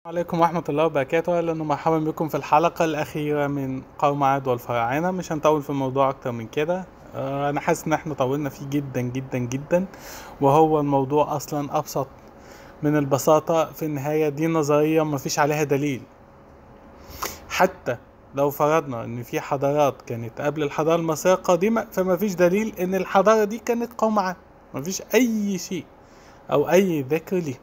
عليكم ورحمة الله وبركاته أهلا ومرحبا بكم في الحلقة الأخيرة من قوم عاد والفراعنة مش هنطول في الموضوع أكتر من كده آه، أنا حاسس إن احنا طولنا فيه جدا جدا جدا وهو الموضوع أصلا أبسط من البساطة في النهاية دي نظرية مفيش عليها دليل حتى لو فرضنا إن في حضارات كانت قبل الحضارة المصرية القديمة فما فيش دليل إن الحضارة دي كانت قوم عاد مفيش أي شيء أو أي ذكر ليه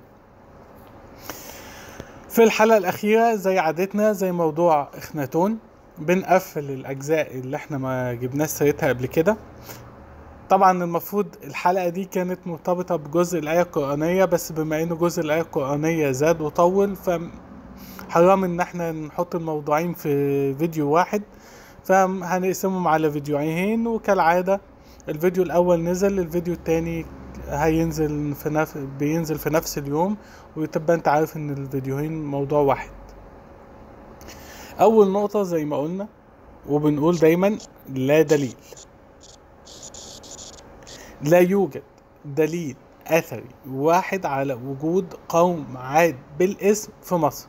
في الحلقة الأخيرة زي عادتنا زي موضوع إخناتون بنقفل الأجزاء اللي احنا ما جبناش سيرتها قبل كده طبعا المفروض الحلقة دي كانت مرتبطة بجزء الآية القرآنية بس بما إنه جزء الآية القرآنية زاد وطول فحرام إن احنا نحط الموضوعين في فيديو واحد فهنقسمهم على فيديوهين وكالعادة الفيديو الأول نزل الفيديو التاني هينزل في نفس بينزل في نفس اليوم وتبقى انت عارف ان الفيديوهين موضوع واحد اول نقطة زي ما قلنا وبنقول دايما لا دليل لا يوجد دليل اثري واحد على وجود قوم عاد بالاسم في مصر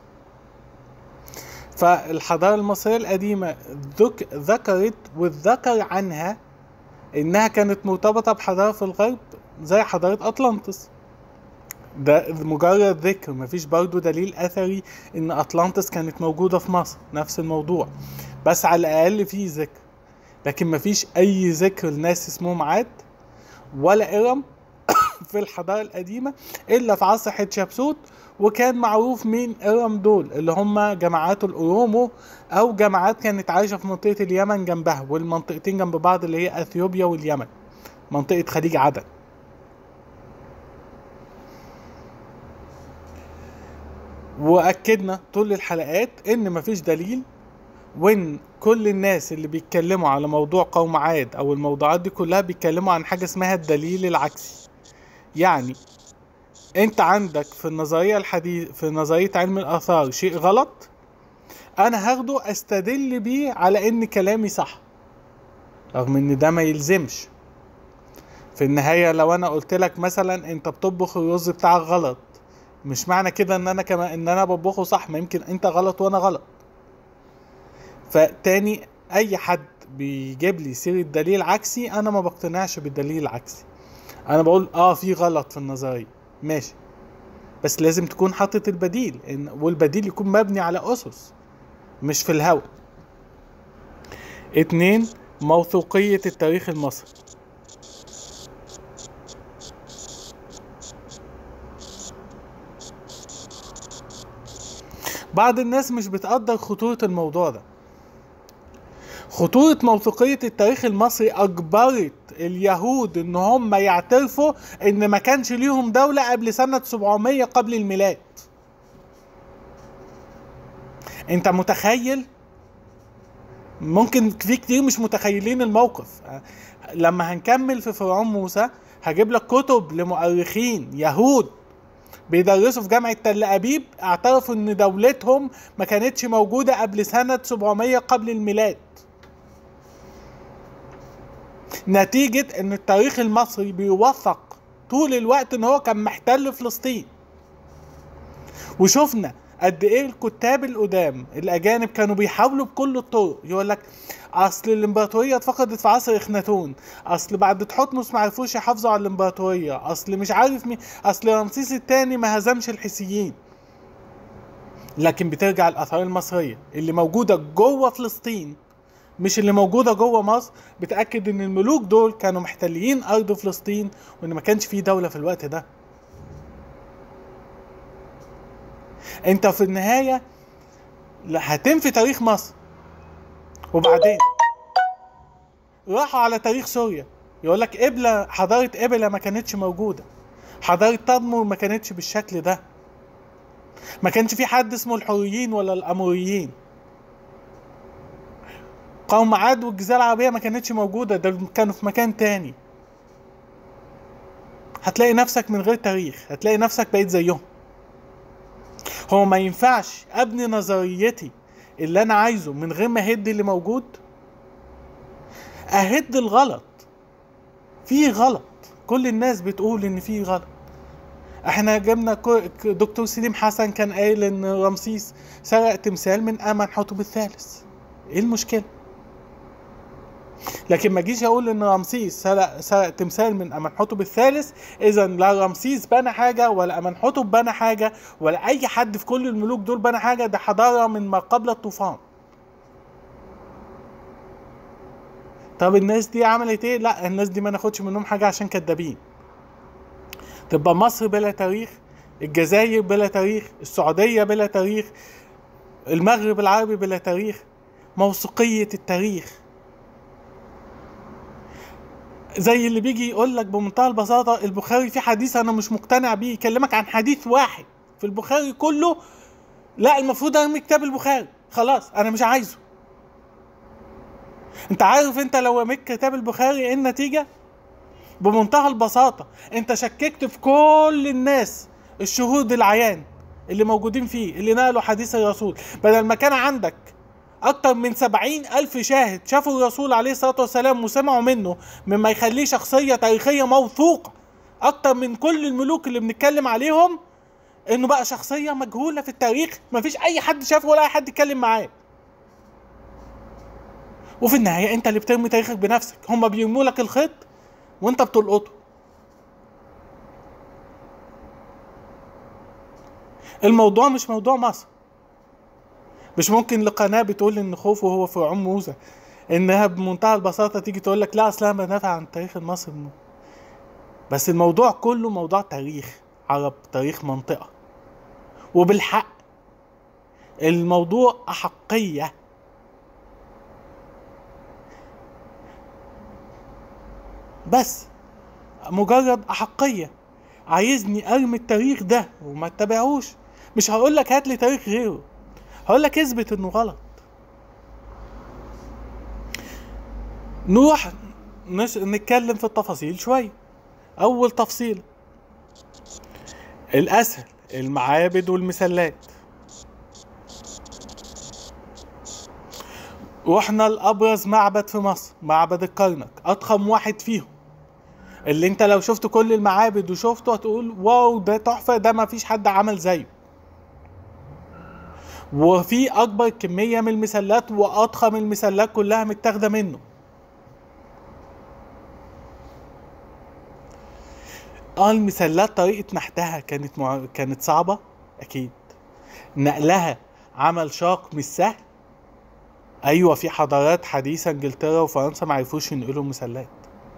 فالحضارة المصرية القديمة ذك ذكرت والذكر عنها انها كانت مرتبطة بحضارة في الغرب زي حضارة اطلانتس ده مجرد ذكر مفيش برضو دليل اثري ان اطلانتس كانت موجودة في مصر نفس الموضوع بس على الاقل في ذكر لكن مفيش اي ذكر لناس اسمهم عاد ولا ارم في الحضارة القديمة الا في عصر حتشبسوت وكان معروف مين ارم دول اللي هم جماعات الاورومو او جماعات كانت عايشة في منطقة اليمن جنبها والمنطقتين جنب بعض اللي هي اثيوبيا واليمن منطقة خليج عدن واكدنا طول الحلقات ان مفيش دليل وان كل الناس اللي بيتكلموا على موضوع قوم عاد او الموضوعات دي كلها بيتكلموا عن حاجه اسمها الدليل العكسي يعني انت عندك في النظريه الحديث في نظريه علم الاثار شيء غلط انا هاخده استدل بيه على ان كلامي صح رغم ان ده ما يلزمش في النهايه لو انا قلت لك مثلا انت بتطبخ الرز بتاعك غلط مش معنى كده ان انا كمان ان انا بطبخه صح ما يمكن انت غلط وانا غلط فتاني اي حد بيجيب لي سيرة دليل عكسي انا ما بقتنعش بالدليل العكسي انا بقول اه في غلط في النظرية ماشي بس لازم تكون حاطط البديل إن والبديل يكون مبني على اسس مش في الهوا اتنين موثوقية التاريخ المصري بعض الناس مش بتقدر خطورة الموضوع ده خطورة موثوقية التاريخ المصري أجبرت اليهود إن هم يعترفوا إن ما كانش ليهم دولة قبل سنة 700 قبل الميلاد أنت متخيل ممكن في كتير مش متخيلين الموقف لما هنكمل في فرعون موسى هجيب لك كتب لمؤرخين يهود بيدرسوا في جامعة تل أبيب اعترفوا إن دولتهم ما كانتش موجودة قبل سنة 700 قبل الميلاد نتيجة إن التاريخ المصري بيوثق طول الوقت إن هو كان محتل فلسطين وشفنا قد ايه الكتاب القدام الاجانب كانوا بيحاولوا بكل الطرق يقول لك اصل الامبراطوريه اتفقدت في عصر اخناتون اصل بعد تحتمس ما عرفوش يحافظوا على الامبراطوريه اصل مش عارف مين اصل رمسيس الثاني ما هزمش الحيثيين لكن بترجع الاثار المصريه اللي موجوده جوه فلسطين مش اللي موجوده جوه مصر بتاكد ان الملوك دول كانوا محتلين ارض فلسطين وان ما كانش في دوله في الوقت ده انت في النهايه هتنفي تاريخ مصر وبعدين راحوا على تاريخ سوريا يقول لك قبلة حضارة قبلة ما كانتش موجودة حضارة تدمر ما كانتش بالشكل ده ما كانش في حد اسمه الحوريين ولا الأموريين قوم عاد والجزيرة العربية ما كانتش موجودة ده كانوا في مكان تاني هتلاقي نفسك من غير تاريخ هتلاقي نفسك بقيت زيهم هو ما ينفعش ابني نظريتي اللي انا عايزه من غير ما اهد اللي موجود اهد الغلط في غلط كل الناس بتقول ان في غلط احنا جبنا كو- ك- دكتور سليم حسن كان قايل ان رمسيس سرق تمثال من امنحتب الثالث ايه المشكله لكن ما اجيش اقول ان رمسيس سرق سرق تمثال من امنحتب الثالث اذا لا رمسيس بنى حاجه ولا امنحتب بنى حاجه ولا اي حد في كل الملوك دول بنى حاجه ده حضاره من ما قبل الطوفان طب الناس دي عملت ايه لا الناس دي ما ناخدش منهم حاجه عشان كدابين تبقى مصر بلا تاريخ الجزائر بلا تاريخ السعوديه بلا تاريخ المغرب العربي بلا تاريخ موثوقيه التاريخ زي اللي بيجي يقول لك بمنتهى البساطه البخاري فيه حديث انا مش مقتنع بيه يكلمك عن حديث واحد في البخاري كله لا المفروض ارمي كتاب البخاري خلاص انا مش عايزه انت عارف انت لو رميت كتاب البخاري ايه النتيجه بمنتهى البساطه انت شككت في كل الناس الشهود العيان اللي موجودين فيه اللي نقلوا حديث الرسول بدل ما كان عندك أكتر من سبعين ألف شاهد شافوا الرسول عليه الصلاة والسلام وسمعوا منه مما يخليه شخصية تاريخية موثوقة أكتر من كل الملوك اللي بنتكلم عليهم إنه بقى شخصية مجهولة في التاريخ مفيش أي حد شافه ولا أي حد اتكلم معاه وفي النهاية أنت اللي بترمي تاريخك بنفسك هما بيرموا لك الخيط وأنت بتلقطه الموضوع مش موضوع مصر مش ممكن لقناه بتقول ان خوفه هو فرعون موسى انها بمنتهى البساطه تيجي تقول لك لا اصل انا بدافع عن التاريخ المصري بس الموضوع كله موضوع تاريخ عرب تاريخ منطقه وبالحق الموضوع احقيه بس مجرد احقيه عايزني ارمي التاريخ ده وما اتبعوش مش هقول لك هات لي تاريخ غيره هقول لك اثبت انه غلط نروح نش... نتكلم في التفاصيل شويه اول تفصيل الاسهل المعابد والمسلات رحنا لابرز معبد في مصر معبد الكرنك اضخم واحد فيهم اللي انت لو شفت كل المعابد وشفته هتقول واو ده تحفه ده ما فيش حد عمل زيه وفي اكبر كميه من المسلات واضخم المسلات كلها متاخده منه اه المسلات طريقه نحتها كانت مع... كانت صعبه اكيد نقلها عمل شاق مش سهل ايوه في حضارات حديثه انجلترا وفرنسا ما عرفوش ينقلوا مسلات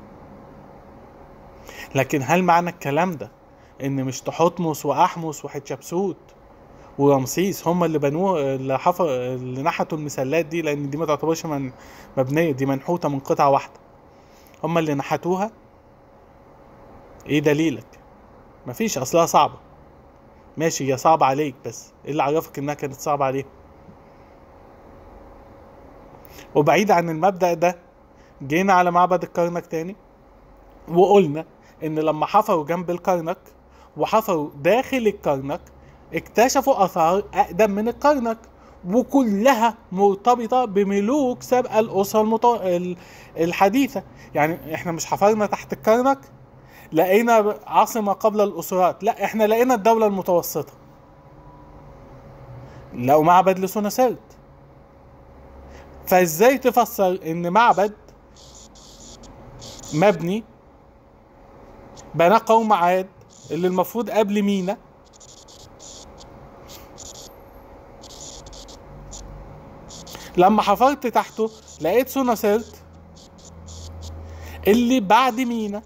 لكن هل معنى الكلام ده ان مش تحتمس واحمس وحتشبسوت ورمسيس هم اللي بنوه اللي حفر اللي نحتوا المسلات دي لان دي ما تعتبرش من مبنيه دي منحوته من قطعه واحده هم اللي نحتوها ايه دليلك مفيش اصلها صعبه ماشي هي صعبة عليك بس ايه اللي عرفك انها كانت صعبة عليهم وبعيد عن المبدأ ده جينا على معبد الكرنك تاني وقلنا ان لما حفروا جنب الكرنك وحفروا داخل الكرنك اكتشفوا اثار اقدم من الكرنك وكلها مرتبطة بملوك سبق الأسرة المط... ال- الحديثة يعني احنا مش حفرنا تحت الكرنك لقينا عاصمة قبل الأسرات لا احنا لقينا الدولة المتوسطة لقوا معبد لسوناسيرت فازاي تفسر ان معبد مبني بنى قوم عاد اللي المفروض قبل مينا لما حفرت تحته لقيت سوناسيرت اللي بعد مينا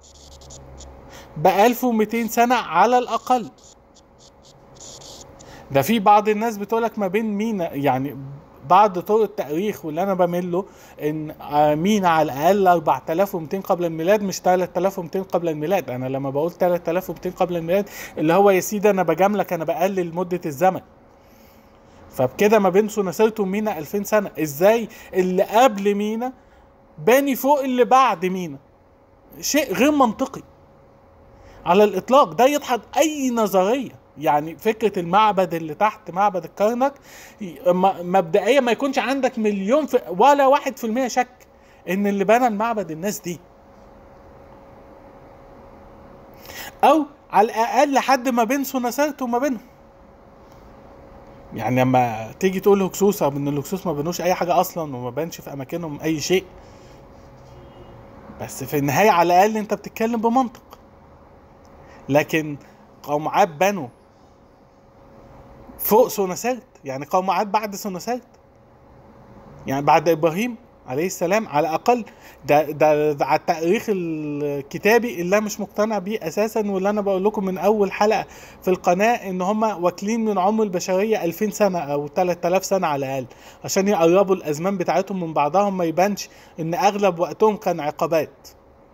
ب 1200 سنة على الأقل ده في بعض الناس بتقولك ما بين مينا يعني بعض طرق التاريخ واللي انا بميل له ان آه، مينا على الاقل 4200 قبل الميلاد مش 3200 قبل الميلاد انا لما بقول 3200 قبل الميلاد اللي هو يا سيدي انا بجاملك انا بقلل مده الزمن فبكده ما بين سوناسيرت ومينا 2000 سنه ازاي اللي قبل مينا باني فوق اللي بعد مينا شيء غير منطقي على الاطلاق ده يدحض اي نظريه يعني فكره المعبد اللي تحت معبد الكرنك ي- م- مبدئيا ما يكونش عندك مليون في ولا واحد في المية شك ان اللي بنى المعبد الناس دي او على الاقل حد ما بين سناسرت وما بينهم يعني لما تيجي تقول هكسوس رغم ان الهكسوس ما بنوش اي حاجه اصلا وما بانش في اماكنهم اي شيء بس في النهايه على الاقل انت بتتكلم بمنطق لكن قوم عاد بنوا فوق سونسرت يعني قوم عاد بعد سونسرت يعني بعد ابراهيم عليه السلام على الاقل ده, ده, ده على التاريخ الكتابي اللي انا مش مقتنع بيه اساسا واللي انا بقول لكم من اول حلقه في القناه ان هم واكلين من عمر البشريه 2000 سنه او 3000 سنه على الاقل عشان يقربوا الازمان بتاعتهم من بعضها ما يبانش ان اغلب وقتهم كان عقابات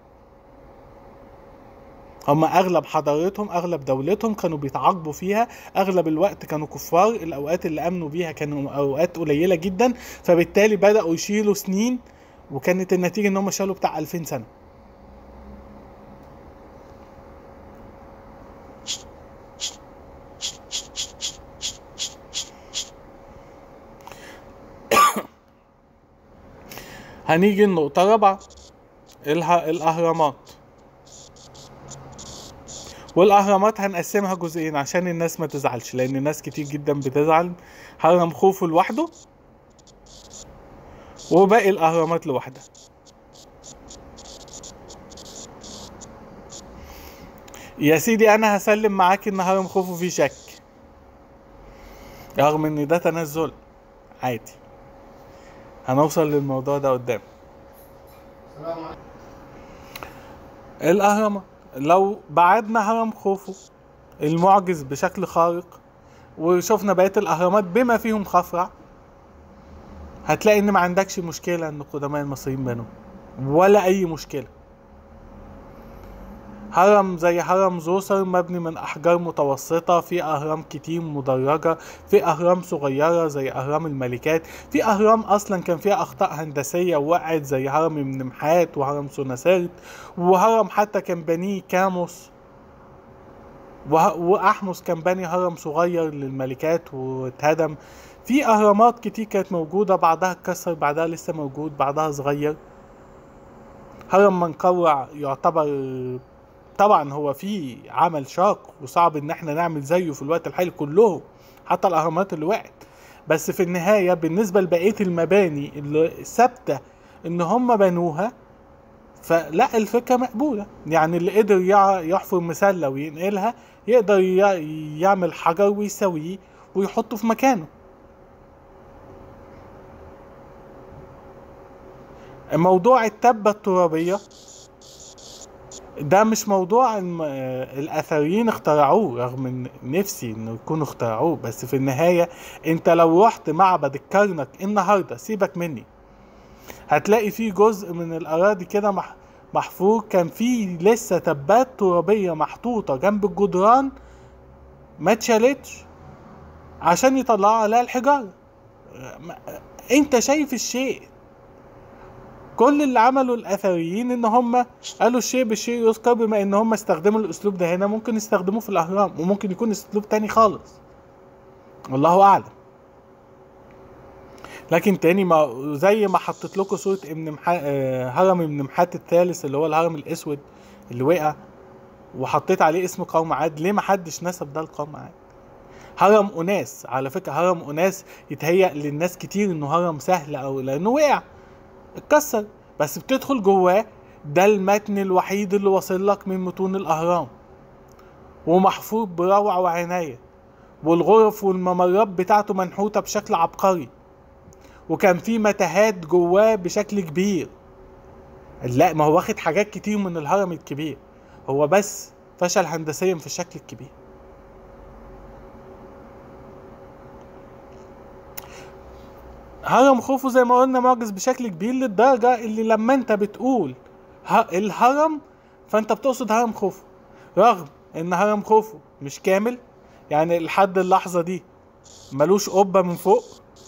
هم اغلب حضارتهم اغلب دولتهم كانوا بيتعاقبوا فيها اغلب الوقت كانوا كفار الاوقات اللي امنوا بيها كانوا اوقات قليله جدا فبالتالي بداوا يشيلوا سنين وكانت النتيجه ان هم شالوا بتاع 2000 سنه هنيجي النقطة الرابعة اله- الأهرامات والاهرامات هنقسمها جزئين عشان الناس ما تزعلش لان ناس كتير جدا بتزعل هرم خوفو لوحده وباقي الاهرامات لوحدها يا سيدي انا هسلم معاك ان هرم خوفو فيه شك رغم ان ده تنزل عادي هنوصل للموضوع ده قدام الاهرامات لو بعدنا هرم خوفو المعجز بشكل خارق وشفنا بقية الأهرامات بما فيهم خفرع هتلاقي إن ما عندكش مشكلة إن قدماء المصريين بنوا ولا أي مشكلة هرم زي هرم زوسر مبني من أحجار متوسطة في أهرام كتير مدرجة في أهرام صغيرة زي أهرام الملكات في أهرام أصلا كان فيها أخطاء هندسية وقعت زي هرم منمحات وهرم سوناسيرت وهرم حتى كان بنيه كاموس وه- وأحمس كان بني هرم صغير للملكات واتهدم في أهرامات كتير كانت موجودة بعضها اتكسر بعضها لسه موجود بعضها صغير هرم منقورع يعتبر طبعا هو في عمل شاق وصعب ان احنا نعمل زيه في الوقت الحالي كلهم حتى الاهرامات اللي وقعت بس في النهاية بالنسبة لبقية المباني اللي ثابتة ان هم بنوها فلا الفكرة مقبولة يعني اللي قدر يع- يحفر مسلة وينقلها يقدر ي- يعمل حجر ويسويه ويحطه في مكانه موضوع التبة الترابية ده مش موضوع الم- آه، الاثريين اخترعوه رغم ان نفسي انه يكونوا اخترعوه بس في النهايه انت لو رحت معبد الكرنك النهارده سيبك مني هتلاقي فيه جزء من الاراضي كده مح- محفور كان فيه لسه تبات ترابيه محطوطه جنب الجدران ما اتشالتش عشان يطلعوا عليها الحجاره آه، ما- آه، انت شايف الشيء كل اللي عمله الاثريين ان هم قالوا الشيء بالشيء يذكر بما ان هم استخدموا الاسلوب ده هنا ممكن يستخدموه في الاهرام وممكن يكون اسلوب تاني خالص والله اعلم لكن تاني ما زي ما حطيت لكم صورة ابن محا... آه، هرم ابن محات الثالث اللي هو الهرم الاسود اللي وقع وحطيت عليه اسم قوم عاد ليه ما حدش نسب ده لقوم عاد هرم اناس على فكرة هرم اناس يتهيأ للناس كتير انه هرم سهل او لانه وقع اتكسر بس بتدخل جواه ده المتن الوحيد اللي واصل لك من متون الاهرام ومحفور بروعة وعناية والغرف والممرات بتاعته منحوتة بشكل عبقري وكان في متاهات جواه بشكل كبير لا ما هو واخد حاجات كتير من الهرم الكبير هو بس فشل هندسيا في الشكل الكبير هرم خوفو زي ما قلنا معجز بشكل كبير للدرجة اللي لما انت بتقول ه- الهرم فانت بتقصد هرم خوفو رغم ان هرم خوفو مش كامل يعني لحد اللحظة دي ملوش قبة من فوق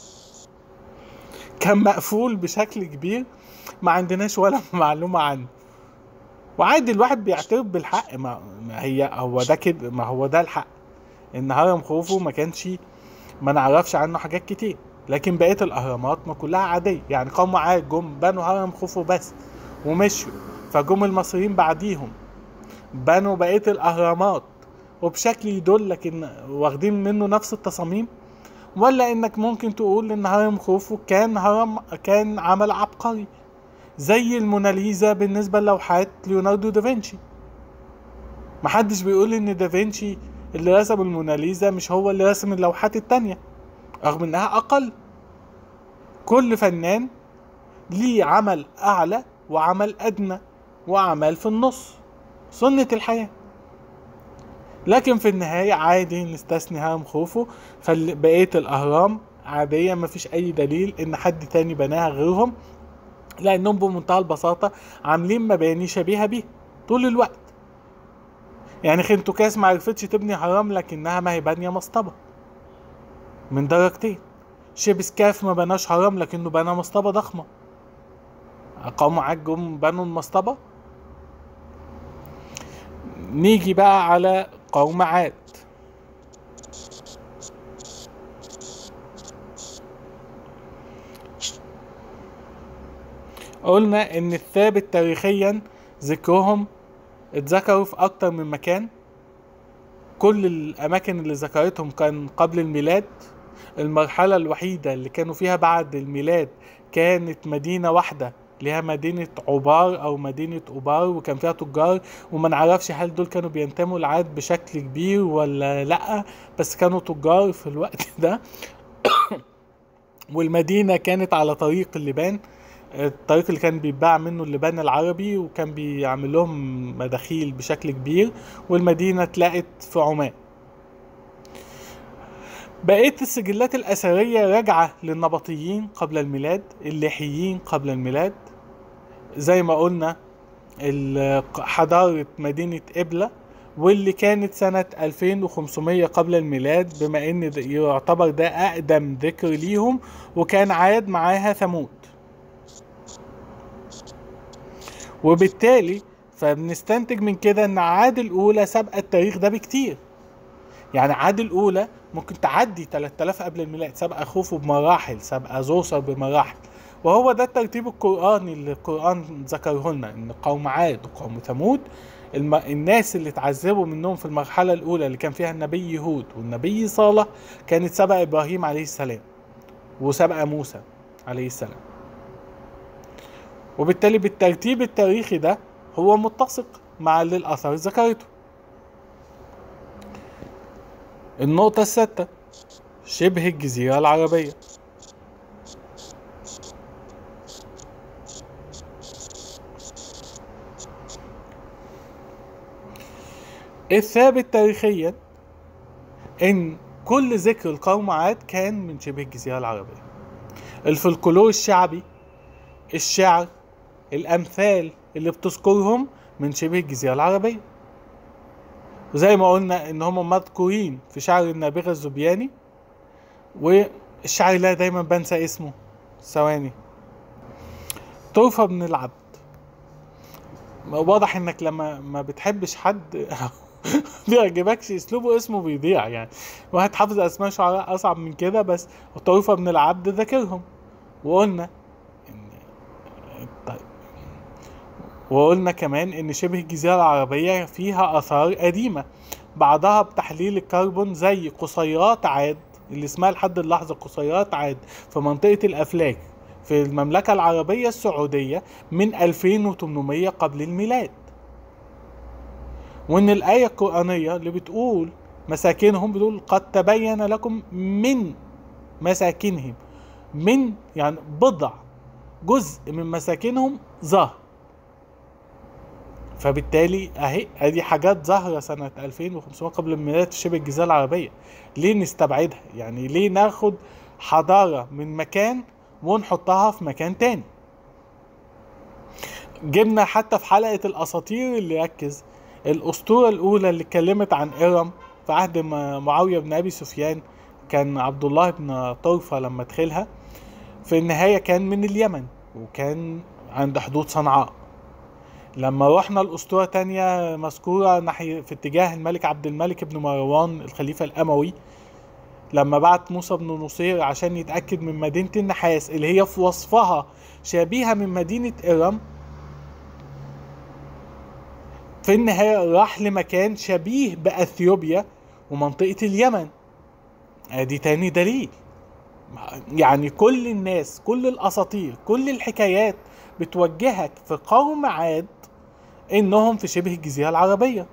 كان مقفول بشكل كبير ما عندناش ولا معلومة عنه وعادي الواحد بيعترف بالحق ما ما هي هو ده كده ما هو ده الحق ان هرم خوفو ما كانش ما نعرفش عنه حاجات كتير لكن بقيه الاهرامات ما كلها عاديه يعني قوم عاد جم بنوا هرم خوفو بس ومشوا فجم المصريين بعديهم بنوا بقية الأهرامات وبشكل يدلك إن واخدين منه نفس التصاميم ولا إنك ممكن تقول إن هرم خوفو كان هرم كان عمل عبقري زي الموناليزا بالنسبة للوحات ليوناردو دافنشي محدش بيقول إن دافنشي اللي رسم الموناليزا مش هو اللي رسم اللوحات التانية رغم إنها أقل كل فنان ليه عمل أعلى وعمل أدنى وأعمال في النص سنة الحياة لكن في النهاية عادي نستثني هرم خوفو فبقية الأهرام عادية مفيش أي دليل إن حد تاني بناها غيرهم لأنهم بمنتهى البساطة عاملين مباني شبيهة بيه طول الوقت يعني خنتوكاس معرفتش تبني هرم لكنها ما هي بانية مصطبة من درجتين شيبسكاف ما بناش هرم لكنه بنى مصطبة ضخمة قاموا عجم بنوا المصطبة نيجي بقى على قوم عاد قلنا ان الثابت تاريخيا ذكرهم اتذكروا في اكتر من مكان كل الاماكن اللي ذكرتهم كان قبل الميلاد المرحلة الوحيدة اللي كانوا فيها بعد الميلاد كانت مدينة واحدة ليها مدينة عبار أو مدينة أوبار وكان فيها تجار وما نعرفش هل دول كانوا بينتموا لعاد بشكل كبير ولا لأ بس كانوا تجار في الوقت ده والمدينة كانت على طريق اللبان الطريق اللي كان بيتباع منه اللبان العربي وكان بيعمل لهم مداخيل بشكل كبير والمدينة اتلقت في عمان بقية السجلات الأثرية راجعة للنبطيين قبل الميلاد الليحيين قبل الميلاد زي ما قلنا ال- حضارة مدينة إبلة واللي كانت سنة 2500 قبل الميلاد بما ان ده- يعتبر ده أقدم ذكر ليهم وكان عاد معاها ثمود وبالتالي فبنستنتج من كده ان عاد الأولى سابقة التاريخ ده بكتير يعني عاد الأولى ممكن تعدي 3000 قبل الميلاد سابقة خوفو بمراحل سابقة زوسر بمراحل وهو ده الترتيب القرآني اللي القرآن ذكره لنا إن قوم عاد وقوم ثمود الم... الناس اللي اتعذبوا منهم في المرحلة الأولى اللي كان فيها النبي يهود والنبي صالح كانت سبق إبراهيم عليه السلام وسبق موسى عليه السلام وبالتالي بالترتيب التاريخي ده هو متسق مع اللي الآثار ذكرته النقطة السادسة شبه الجزيرة العربية الثابت تاريخيا ان كل ذكر القوم عاد كان من شبه الجزيرة العربية الفلكلور الشعبي الشعر الامثال اللي بتذكرهم من شبه الجزيرة العربية وزي ما قلنا ان هم مذكورين في شعر النابغة الزبياني والشعر اللي أنا دايما بنسى اسمه ثواني طرفة بن العبد واضح انك لما ما بتحبش حد بيعجبكش اسلوبه اسمه بيضيع يعني واحد حافظ اسماء شعراء اصعب من كده بس طرفة بن العبد ذاكرهم وقلنا إن طيب وقلنا كمان ان شبه الجزيرة العربية فيها اثار قديمة بعضها بتحليل الكربون زي قصيرات عاد اللي اسمها لحد اللحظة قصيرات عاد في منطقة الافلاك في المملكة العربية السعودية من 2800 قبل الميلاد وان الآية القرآنية اللي بتقول مساكنهم بتقول قد تبين لكم من مساكنهم من يعني بضع جزء من مساكنهم ظهر فبالتالي اهي ادي حاجات ظاهره سنه 2500 قبل الميلاد في شبه الجزيره العربيه ليه نستبعدها يعني ليه ناخد حضاره من مكان ونحطها في مكان تاني جبنا حتى في حلقه الاساطير اللي ركز الاسطوره الاولى اللي اتكلمت عن ارم في عهد م- معاويه بن ابي سفيان كان عبد الله بن طرفه لما دخلها في النهايه كان من اليمن وكان عند حدود صنعاء لما رحنا الأسطورة تانية مذكورة ناحية في اتجاه الملك عبد الملك بن مروان الخليفة الأموي لما بعت موسى بن نصير عشان يتأكد من مدينة النحاس اللي هي في وصفها شبيهة من مدينة إرم في النهاية راح لمكان شبيه بأثيوبيا ومنطقة اليمن ادي تاني دليل يعني كل الناس كل الاساطير كل الحكايات بتوجهك في قوم عاد انهم في شبه الجزيره العربيه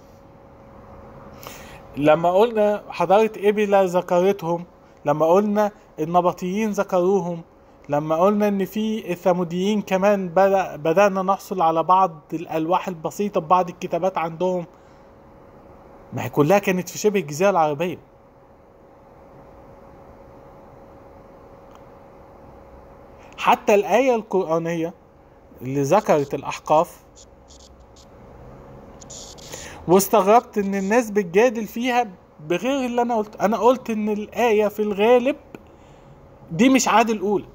لما قلنا حضاره ابيلا ذكرتهم لما قلنا النبطيين ذكروهم لما قلنا ان في الثموديين كمان بدأ بدأنا نحصل على بعض الالواح البسيطه ببعض الكتابات عندهم ما هي كلها كانت في شبه الجزيره العربيه حتى الآية القرآنية اللي ذكرت الأحقاف واستغربت إن الناس بتجادل فيها بغير اللي أنا قلت أنا قلت إن الآية في الغالب دي مش عادل أولى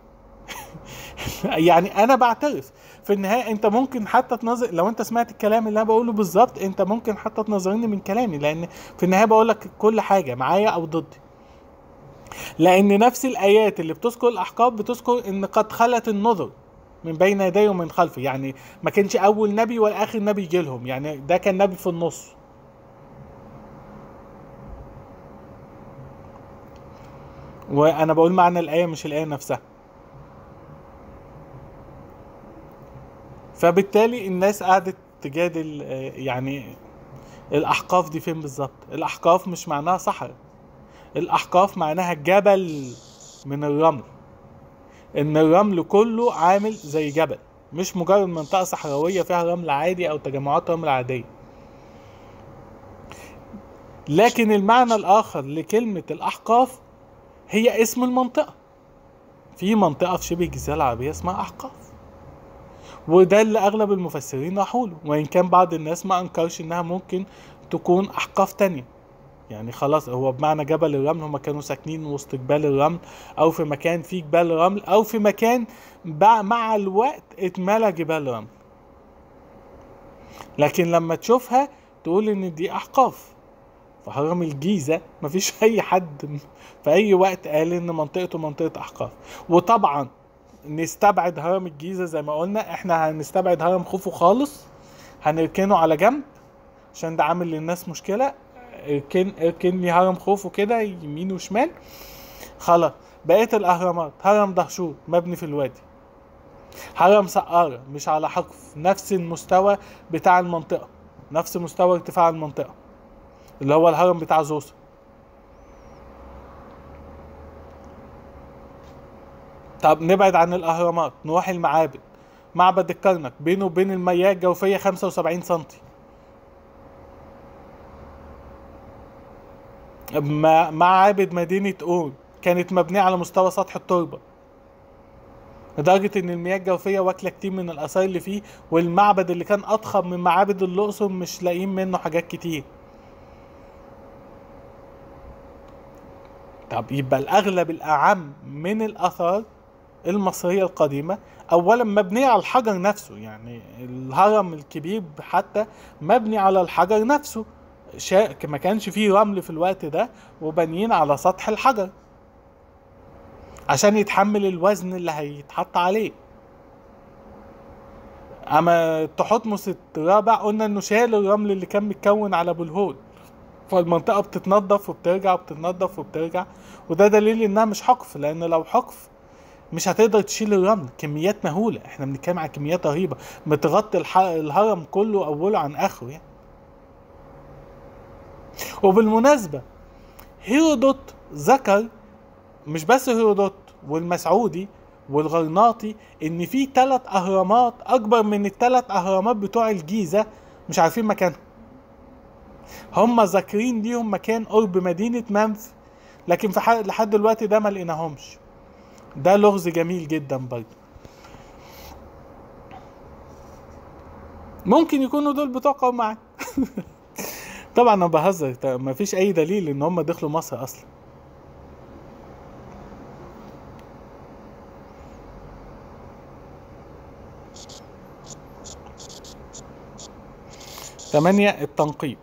يعني أنا بعترف في النهاية أنت ممكن حتى تنظر لو أنت سمعت الكلام اللي أنا بقوله بالظبط أنت ممكن حتى تنظرني من كلامي لأن في النهاية بقول لك كل حاجة معايا أو ضدي لان نفس الايات اللي بتذكر الاحقاب بتذكر ان قد خلت النذر من بين يديه ومن خلفه يعني ما كانش اول نبي ولا اخر نبي يجي لهم يعني ده كان نبي في النص وانا بقول معنى الايه مش الايه نفسها فبالتالي الناس قعدت تجادل آه، يعني الاحقاف دي فين بالظبط الاحقاف مش معناها صحراء الاحقاف معناها جبل من الرمل ان الرمل كله عامل زي جبل مش مجرد منطقة صحراوية فيها رمل عادي او تجمعات رمل عادية لكن المعنى الاخر لكلمة الاحقاف هي اسم المنطقة في منطقة في شبه الجزيرة العربية اسمها احقاف وده اللي اغلب المفسرين راحوا له وان كان بعض الناس ما انكرش انها ممكن تكون احقاف تانية يعني خلاص هو بمعنى جبل الرمل هم كانوا ساكنين وسط جبال الرمل او في مكان فيه جبال رمل او في مكان بع- مع الوقت اتملى جبال رمل لكن لما تشوفها تقول ان دي احقاف في هرم الجيزة مفيش اي حد م- في اي وقت قال ان منطقته منطقة احقاف وطبعا نستبعد هرم الجيزة زي ما قلنا احنا هنستبعد هرم خوفو خالص هنركنه على جنب عشان ده عامل للناس مشكلة اركن اركن لي هرم خوفو كده يمين وشمال خلاص بقية الأهرامات هرم دهشور مبني في الوادي هرم سقارة مش على حقف نفس المستوى بتاع المنطقة نفس مستوى ارتفاع المنطقة اللي هو الهرم بتاع زوسر طب نبعد عن الأهرامات نروح المعابد معبد الكرنك بينه وبين المياه الجوفية 75 سنتي مع- معابد مدينة أون كانت مبنية على مستوى سطح التربة لدرجة إن المياه الجوفية واكلة كتير من الآثار اللي فيه والمعبد اللي كان أضخم من معابد الأقصر مش لاقيين منه حاجات كتير طب يبقى الأغلب الأعم من الآثار المصرية القديمة أولا مبنية على الحجر نفسه يعني الهرم الكبير حتى مبني على الحجر نفسه شا... ما كانش فيه رمل في الوقت ده وبانيين على سطح الحجر عشان يتحمل الوزن اللي هيتحط عليه اما تحتمس الرابع قلنا انه شال الرمل اللي كان متكون على ابو الهول فالمنطقة بتتنضف وبترجع وبتتنضف وبترجع وده دليل انها مش حقف لان لو حقف مش هتقدر تشيل الرمل كميات مهولة احنا بنتكلم عن كميات رهيبة بتغطي الح... الهرم كله اوله عن اخره يعني وبالمناسبة هيرودوت ذكر مش بس هيرودوت والمسعودي والغرناطي ان في ثلاث اهرامات اكبر من الثلاث اهرامات بتوع الجيزة مش عارفين مكانهم هم ذاكرين ليهم مكان قرب مدينة منف لكن في حق لحد دلوقتي ده ما لقيناهمش ده لغز جميل جدا برضه ممكن يكونوا دول بتوع قوم عاد طبعا انا بهزر ما فيش اي دليل ان هم دخلوا مصر اصلا ثمانية التنقيب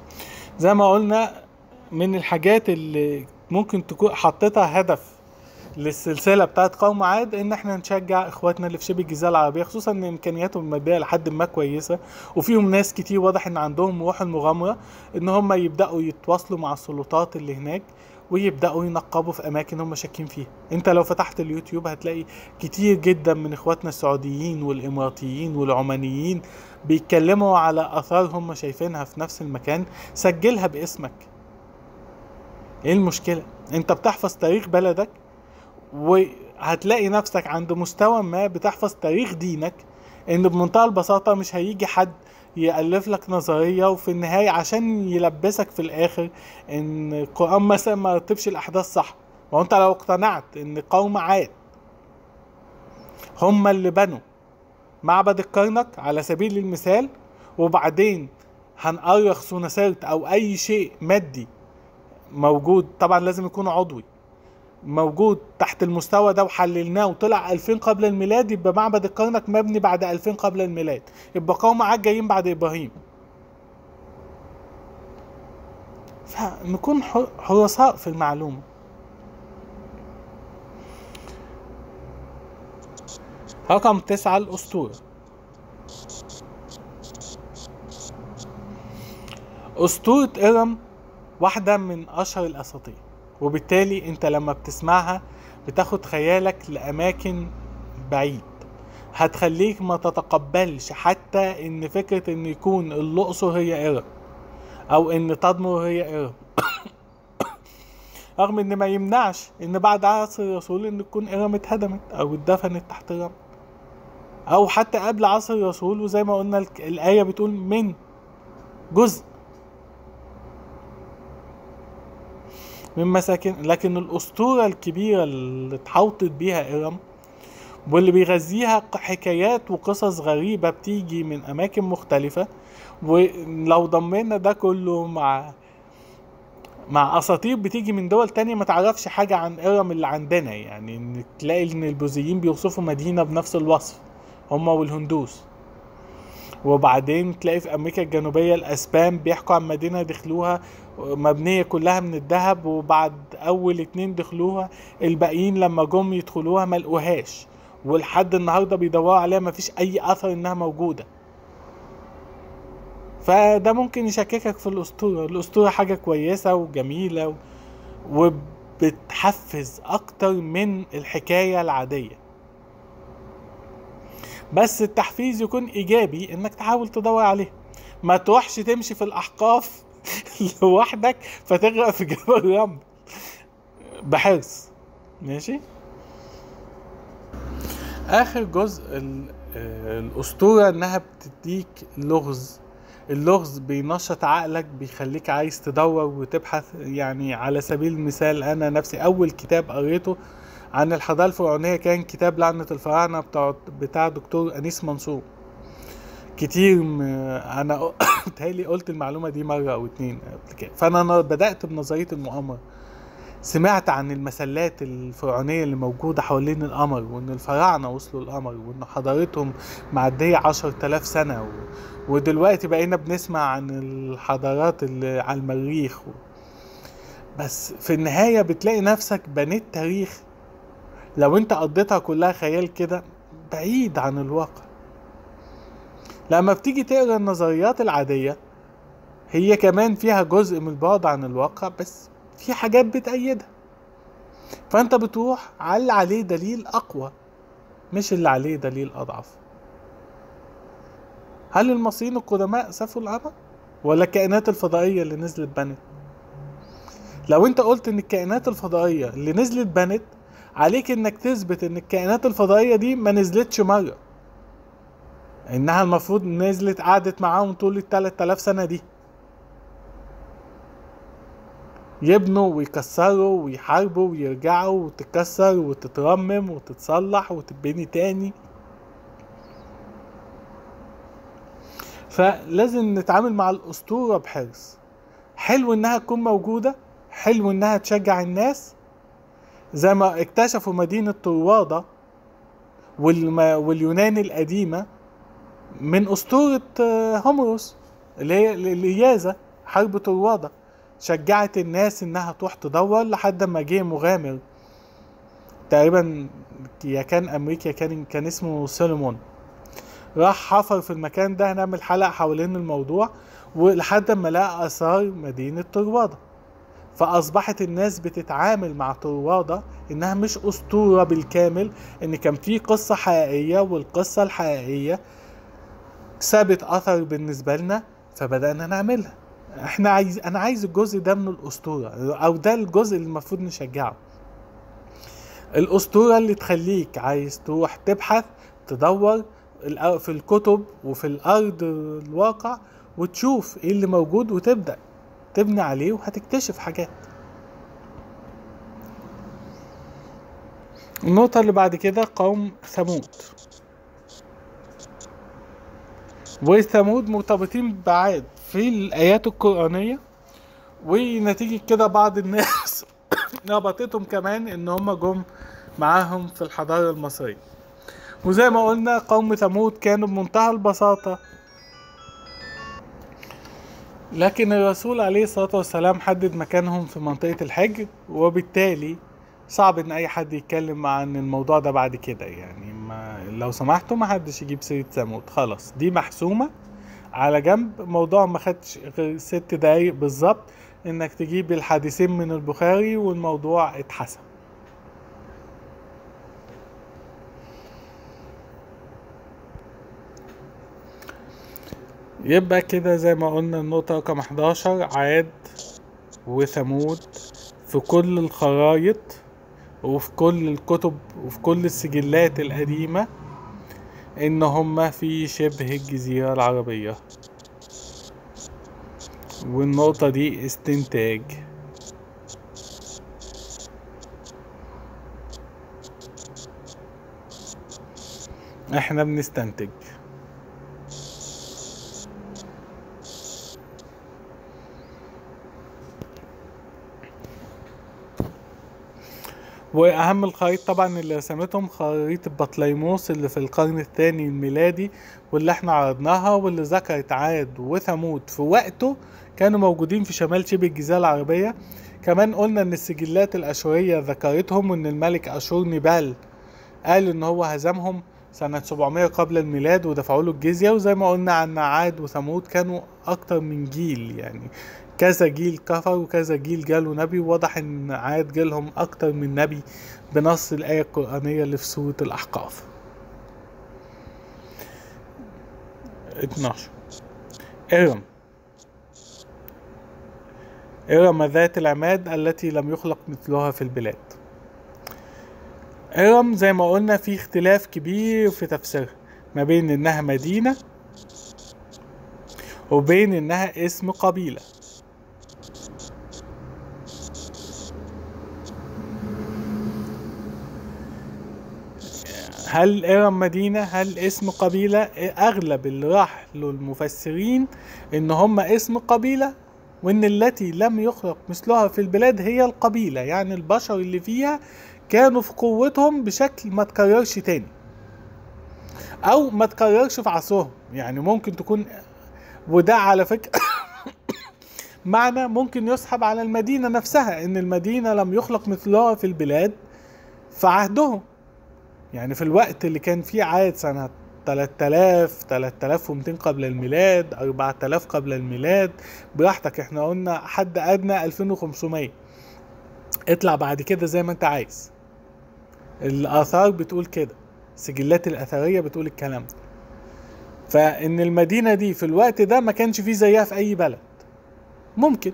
زي ما قلنا من الحاجات اللي ممكن تكون حطيتها هدف للسلسله بتاعت قوم عاد ان احنا نشجع اخواتنا اللي في شبه الجزيره العربيه خصوصا ان امكانياتهم الماديه لحد ما كويسه وفيهم ناس كتير واضح ان عندهم روح المغامره ان هم يبداوا يتواصلوا مع السلطات اللي هناك ويبداوا ينقبوا في اماكن هم شاكين فيها انت لو فتحت اليوتيوب هتلاقي كتير جدا من اخواتنا السعوديين والاماراتيين والعمانيين بيتكلموا على اثار هم شايفينها في نفس المكان سجلها باسمك ايه المشكله انت بتحفظ تاريخ بلدك وهتلاقي نفسك عند مستوى ما بتحفظ تاريخ دينك ان بمنتهى البساطة مش هيجي حد يألف لك نظرية وفي النهاية عشان يلبسك في الآخر إن القرآن مثلا ما رتبش الأحداث صح ما هو أنت لو اقتنعت إن قوم عاد هم اللي بنوا معبد الكرنك على سبيل المثال وبعدين هنأرخ سوناسيرت أو أي شيء مادي موجود طبعا لازم يكون عضوي موجود تحت المستوى ده وحللناه وطلع 2000 قبل الميلاد يبقى معبد الكرنك مبني بعد 2000 قبل الميلاد يبقى قوم عاد جايين بعد ابراهيم فنكون حرصاء في المعلومه رقم تسعة الأسطورة أسطورة إرم واحدة من أشهر الأساطير وبالتالي انت لما بتسمعها بتاخد خيالك لأماكن بعيد هتخليك ما تتقبلش حتى ان فكرة ان يكون الأقصر هي إرم أو ان تدمر هي إرم رغم ان ما يمنعش ان بعد عصر الرسول ان تكون إرم اتهدمت أو اتدفنت تحت الرمل أو حتى قبل عصر الرسول وزي ما قلنا الآية بتقول من جزء من مساكن لكن الأسطورة الكبيرة اللي اتحوطت بيها إرم واللي بيغذيها حكايات وقصص غريبة بتيجي من أماكن مختلفة ولو ضمينا ده كله مع مع اساطير بتيجي من دول تانية ما تعرفش حاجة عن ارم اللي عندنا يعني ان تلاقي ان البوذيين بيوصفوا مدينة بنفس الوصف هما والهندوس وبعدين تلاقي في امريكا الجنوبيه الاسبان بيحكوا عن مدينه دخلوها مبنيه كلها من الذهب وبعد اول اتنين دخلوها الباقيين لما جم يدخلوها ما لقوهاش ولحد النهارده بيدوروا عليها ما فيش اي اثر انها موجوده فده ممكن يشككك في الاسطوره الاسطوره حاجه كويسه وجميله وبتحفز اكتر من الحكايه العاديه بس التحفيز يكون ايجابي انك تحاول تدور عليه ما تروحش تمشي في الاحقاف لوحدك فتغرق في جبل الرمل بحرص ماشي اخر جزء الاسطوره انها بتديك لغز اللغز بينشط عقلك بيخليك عايز تدور وتبحث يعني على سبيل المثال انا نفسي اول كتاب قريته عن الحضارة الفرعونية كان كتاب لعنة الفراعنة بتاع بتاع دكتور أنيس منصور كتير م... أنا بتهيألي قلت المعلومة دي مرة أو اتنين قبل كده فأنا بدأت بنظرية المؤامرة سمعت عن المسلات الفرعونية اللي موجودة حوالين القمر وإن الفراعنة وصلوا القمر وإن حضارتهم معدية عشر تلاف سنة و... ودلوقتي بقينا بنسمع عن الحضارات اللي على المريخ و... بس في النهاية بتلاقي نفسك بنيت تاريخ لو انت قضيتها كلها خيال كده بعيد عن الواقع لما بتيجي تقرا النظريات العادية هي كمان فيها جزء من البعد عن الواقع بس في حاجات بتأيدها فانت بتروح على اللي عليه دليل اقوى مش اللي عليه دليل اضعف هل المصريين القدماء سافوا القمر ولا الكائنات الفضائية اللي نزلت بنت لو انت قلت ان الكائنات الفضائية اللي نزلت بنت عليك انك تثبت ان الكائنات الفضائية دي ما نزلتش مرة انها المفروض نزلت قعدت معاهم طول التلات الاف سنة دي يبنوا ويكسروا ويحاربوا ويرجعوا وتتكسر وتترمم وتتصلح وتتبني تاني فلازم نتعامل مع الأسطورة بحرص حلو إنها تكون موجودة حلو إنها تشجع الناس زي ما اكتشفوا مدينة طروادة واليونان القديمة من أسطورة هومروس اللي هي الإيازة حرب طروادة شجعت الناس إنها تروح تدور لحد ما جه مغامر تقريبا يا كان امريكا كان كان اسمه سولومون راح حفر في المكان ده هنعمل حلقة حوالين الموضوع ولحد ما لقى اثار مدينة طروادة فاصبحت الناس بتتعامل مع طروادة انها مش اسطورة بالكامل ان كان في قصة حقيقية والقصة الحقيقية سابت اثر بالنسبة لنا فبدأنا نعملها احنا عايز انا عايز الجزء ده من الاسطورة او ده الجزء اللي المفروض نشجعه الاسطورة اللي تخليك عايز تروح تبحث تدور الأ- في الكتب وفي الارض الواقع وتشوف ايه اللي موجود وتبدأ تبني عليه وهتكتشف حاجات النقطة اللي بعد كده قوم ثمود وثمود مرتبطين بعاد في الآيات القرآنية ونتيجة كده بعض الناس ربطتهم كمان إن هم جم معاهم في الحضارة المصرية وزي ما قلنا قوم ثمود كانوا بمنتهى البساطة لكن الرسول عليه الصلاة والسلام حدد مكانهم في منطقة الحج وبالتالي صعب ان اي حد يتكلم عن الموضوع ده بعد كده يعني ما لو سمحتوا ما حدش يجيب سيرة ثمود خلاص دي محسومة على جنب موضوع ما خدش غير ست دقايق بالظبط انك تجيب الحديثين من البخاري والموضوع اتحسن يبقى كده زي ما قلنا النقطة رقم 11 عاد وثمود في كل الخرايط وفي كل الكتب وفي كل السجلات القديمة ان هما في شبه الجزيرة العربية والنقطة دي استنتاج احنا بنستنتج واهم الخرائط طبعا اللي رسمتهم خريطة بطليموس اللي في القرن الثاني الميلادي واللي احنا عرضناها واللي ذكرت عاد وثمود في وقته كانوا موجودين في شمال شبه الجزيرة العربية كمان قلنا ان السجلات الاشورية ذكرتهم وان الملك اشور نبال قال ان هو هزمهم سنة 700 قبل الميلاد ودفعوا له الجزية وزي ما قلنا عن عاد وثمود كانوا أكتر من جيل يعني كذا جيل كفر وكذا جيل جاله نبي وواضح ان عاد جالهم اكتر من نبي بنص الآية القرآنية اللي في سورة الأحقاف 12 إرم إرم ذات العماد التي لم يخلق مثلها في البلاد إرم زي ما قلنا في اختلاف كبير في تفسيرها ما بين إنها مدينة وبين إنها اسم قبيلة هل إرم مدينة هل اسم قبيلة أغلب اللي راح له المفسرين إن هم اسم قبيلة وإن التي لم يخلق مثلها في البلاد هي القبيلة يعني البشر اللي فيها كانوا في قوتهم بشكل ما تكررش تاني أو ما تكررش في عصرهم يعني ممكن تكون وده على فكرة معنى ممكن يسحب على المدينة نفسها إن المدينة لم يخلق مثلها في البلاد في عهدهم يعني في الوقت اللي كان فيه عاد سنة 3000 3200 قبل الميلاد 4000 قبل الميلاد براحتك احنا قلنا حد ادنى 2500 اطلع بعد كده زي ما انت عايز الاثار بتقول كده السجلات الاثريه بتقول الكلام ده فان المدينه دي في الوقت ده ما كانش فيه زيها في اي بلد ممكن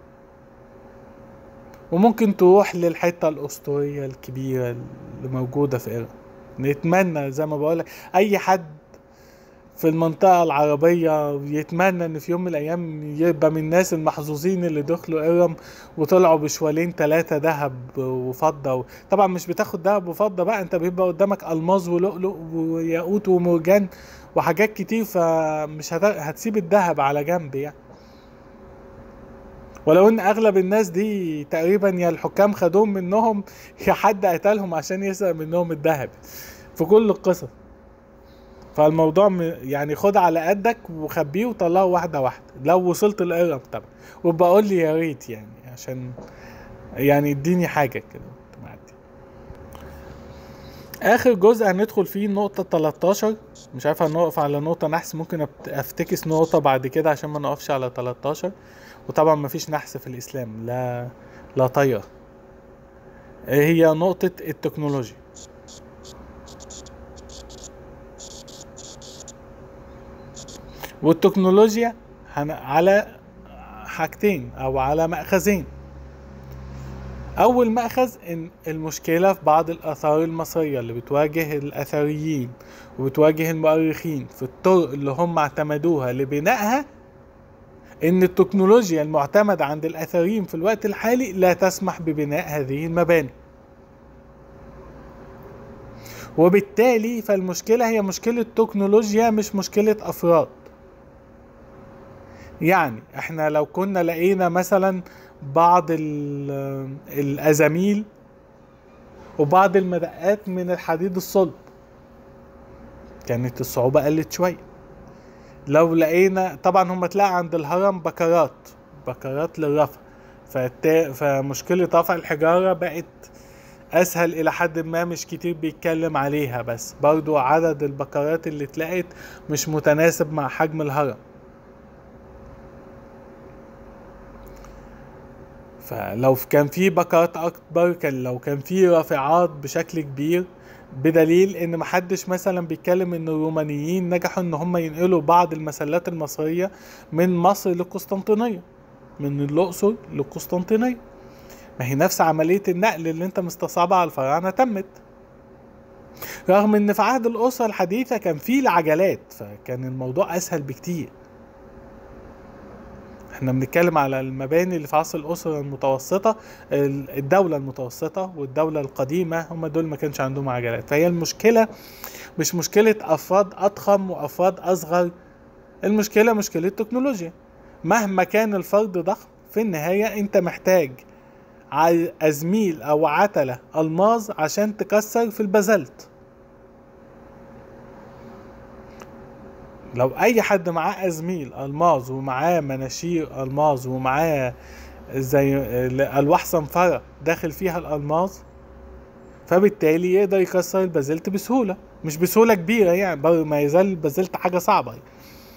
وممكن تروح للحته الاسطوريه الكبيره اللي موجوده في إيران نتمنى زي ما بقولك اي حد في المنطقة العربية يتمنى ان في يوم من الايام يبقى من الناس المحظوظين اللي دخلوا ارم وطلعوا بشوالين ثلاثة ذهب وفضة طبعا مش بتاخد ذهب وفضة بقى انت بيبقى قدامك الماظ ولؤلؤ وياقوت ومرجان وحاجات كتير فمش هت... هتسيب الذهب على جنب يعني ولو ان اغلب الناس دي تقريبا يا الحكام خدوهم منهم يا حد قتلهم عشان يسرق منهم الذهب في كل القصص فالموضوع يعني خد على قدك وخبيه وطلعه واحده واحده لو وصلت القرب طبعا وابقى قول لي يا ريت يعني عشان يعني اديني حاجه كده اخر جزء هندخل فيه نقطة 13 مش عارف هنقف على نقطة نحس ممكن أبت- افتكس نقطة بعد كده عشان ما نقفش على 13 وطبعا مفيش نحس في الاسلام لا لا طير هي نقطة التكنولوجيا والتكنولوجيا هن- على حاجتين او على مأخذين اول مأخذ ان المشكلة في بعض الاثار المصرية اللي بتواجه الاثريين وبتواجه المؤرخين في الطرق اللي هم اعتمدوها لبنائها ان التكنولوجيا المعتمدة عند الاثريين في الوقت الحالي لا تسمح ببناء هذه المباني وبالتالي فالمشكلة هي مشكلة تكنولوجيا مش مشكلة افراد يعني احنا لو كنا لقينا مثلا بعض ال- الازاميل وبعض المدقات من الحديد الصلب كانت الصعوبة قلت شوية لو لقينا طبعا هم تلاقي عند الهرم بكرات بكرات للرفع فالتا... فمشكلة رفع الحجارة بقت أسهل إلى حد ما مش كتير بيتكلم عليها بس برضو عدد البكرات اللي اتلقت مش متناسب مع حجم الهرم فلو كان في بكرات اكبر كان لو كان في رافعات بشكل كبير بدليل ان محدش مثلا بيتكلم ان الرومانيين نجحوا ان هم ينقلوا بعض المسلات المصرية من مصر للقسطنطينية من الاقصر للقسطنطينية ما هي نفس عملية النقل اللي انت مستصعبها على الفراعنة تمت رغم ان في عهد الاسرة الحديثة كان في العجلات فكان الموضوع اسهل بكتير احنا بنتكلم على المباني اللي في عصر الأسرة المتوسطة ال- الدولة المتوسطة والدولة القديمة هم دول ما كانش عندهم عجلات فهي المشكلة مش مشكلة أفراد أضخم وأفراد أصغر المشكلة مشكلة تكنولوجيا مهما كان الفرد ضخم في النهاية أنت محتاج ع- أزميل أو عتلة ألماظ عشان تكسر في البازلت لو اي حد معاه ازميل الماظ ومعاه مناشير الماظ ومعاه زي الواح صنفرة داخل فيها الالماظ فبالتالي يقدر يكسر البازلت بسهولة مش بسهولة كبيرة يعني برضه ما يزال البازلت حاجة صعبة يعني.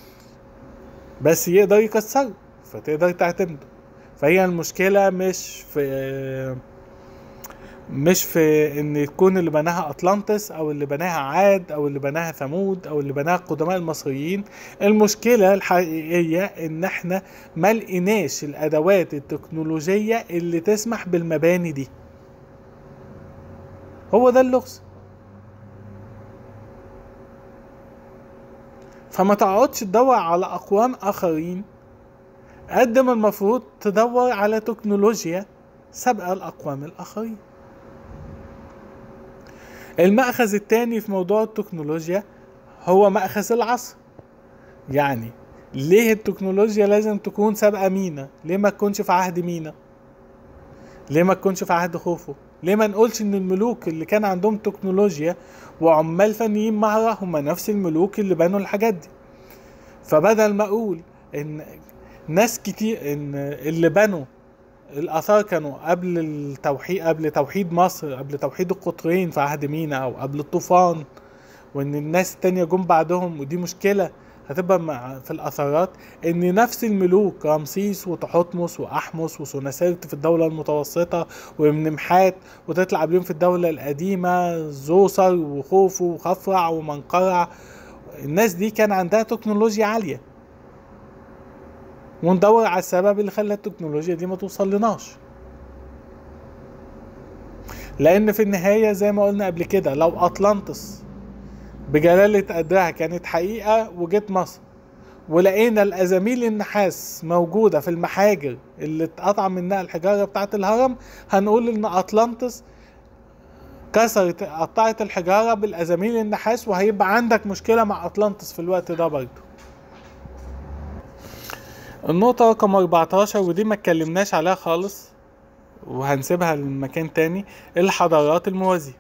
بس يقدر يكسره فتقدر تعتمده فهي المشكلة مش في مش في ان يكون اللي بناها اطلانتس او اللي بناها عاد او اللي بناها ثمود او اللي بناها القدماء المصريين المشكلة الحقيقية ان احنا ما لقيناش الادوات التكنولوجية اللي تسمح بالمباني دي هو ده اللغز فما تقعدش تدور على اقوام اخرين قد ما المفروض تدور على تكنولوجيا سابقة الاقوام الاخرين المأخذ التاني في موضوع التكنولوجيا هو مأخذ العصر يعني ليه التكنولوجيا لازم تكون سابقة مينا ليه ما تكونش في عهد مينا ليه ما تكونش في عهد خوفو ليه ما نقولش ان الملوك اللي كان عندهم تكنولوجيا وعمال فنيين معها هم نفس الملوك اللي بنوا الحاجات دي فبدل ما اقول ان ناس كتير ان اللي بنوا الاثار كانوا قبل التوحيد قبل توحيد مصر قبل توحيد القطرين في عهد مينا او قبل الطوفان وان الناس التانية جم بعدهم ودي مشكلة هتبقى مع في الاثارات ان نفس الملوك رمسيس وتحتمس واحمس وسناسرت في الدولة المتوسطة ومنمحات وتطلع قبلهم في الدولة القديمة زوسر وخوفو وخفرع ومنقرع الناس دي كان عندها تكنولوجيا عالية وندور على السبب اللي خلى التكنولوجيا دي ما توصل لناش لان في النهاية زي ما قلنا قبل كده لو اطلانتس بجلالة قدرها كانت حقيقة وجت مصر ولقينا الازاميل النحاس موجودة في المحاجر اللي اتقطع منها الحجارة بتاعت الهرم هنقول ان اطلانتس كسرت قطعت الحجارة بالازاميل النحاس وهيبقى عندك مشكلة مع اطلانتس في الوقت ده برضه النقطة رقم 14 ودي ما اتكلمناش عليها خالص وهنسيبها لمكان تاني الحضارات الموازية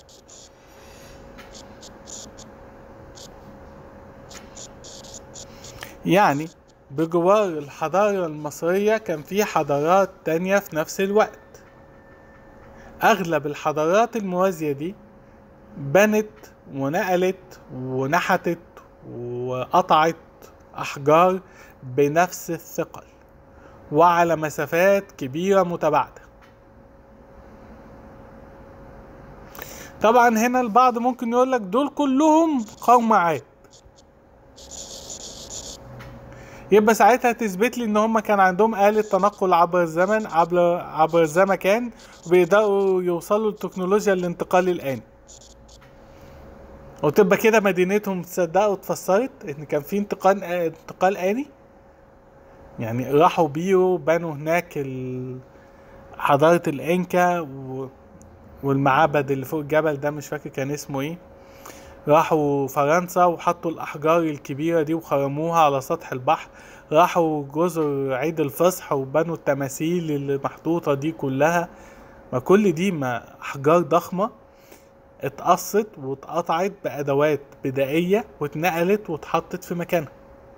يعني بجوار الحضارة المصرية كان في حضارات تانية في نفس الوقت أغلب الحضارات الموازية دي بنت ونقلت ونحتت وقطعت أحجار بنفس الثقل وعلى مسافات كبيرة متباعدة طبعا هنا البعض ممكن يقول لك دول كلهم قوم عاد يبقى ساعتها تثبت لي ان هم كان عندهم آلة تنقل عبر الزمن عبر عبر الزمكان وبيقدروا يوصلوا لتكنولوجيا الانتقال الآني وتبقى كده مدينتهم تصدقوا واتفسرت ان كان في انتقال انتقال آني يعني راحوا بيو بنوا هناك ال... حضارة الإنكا و... والمعبد اللي فوق الجبل ده مش فاكر كان اسمه ايه راحوا فرنسا وحطوا الأحجار الكبيرة دي وخرموها على سطح البحر راحوا جزر عيد الفصح وبنوا التماثيل اللي محطوطة دي كلها ما كل دي ما أحجار ضخمة اتقصت واتقطعت بأدوات بدائية واتنقلت واتحطت في مكانها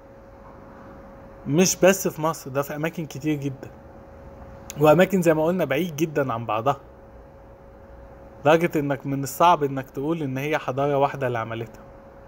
مش بس في مصر ده في أماكن كتير جدا وأماكن زي ما قلنا بعيد جدا عن بعضها لدرجة انك من الصعب انك تقول ان هي حضارة واحدة اللي عملتها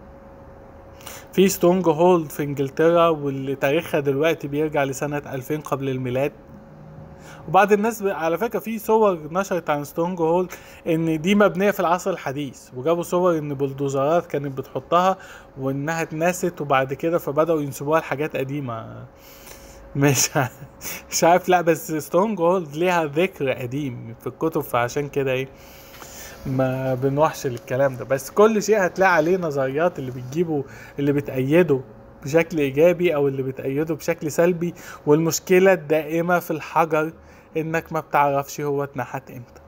في ستونج هولد في انجلترا واللي تاريخها دلوقتي بيرجع لسنة 2000 قبل الميلاد وبعض الناس ب... على فكرة في صور نشرت عن ستونج هولد ان دي مبنية في العصر الحديث وجابوا صور ان بلدوزرات كانت بتحطها وانها اتنست وبعد كده فبدأوا ينسبوها لحاجات قديمة مش مش عارف لا بس ستونج هولد ليها ذكر قديم في الكتب فعشان كده ايه ما بنوحش للكلام ده بس كل شيء هتلاقي عليه نظريات اللي بتجيبه اللي بتأيده بشكل ايجابي او اللي بتأيده بشكل سلبي والمشكلة الدائمة في الحجر انك ما بتعرفش هو اتنحت امتى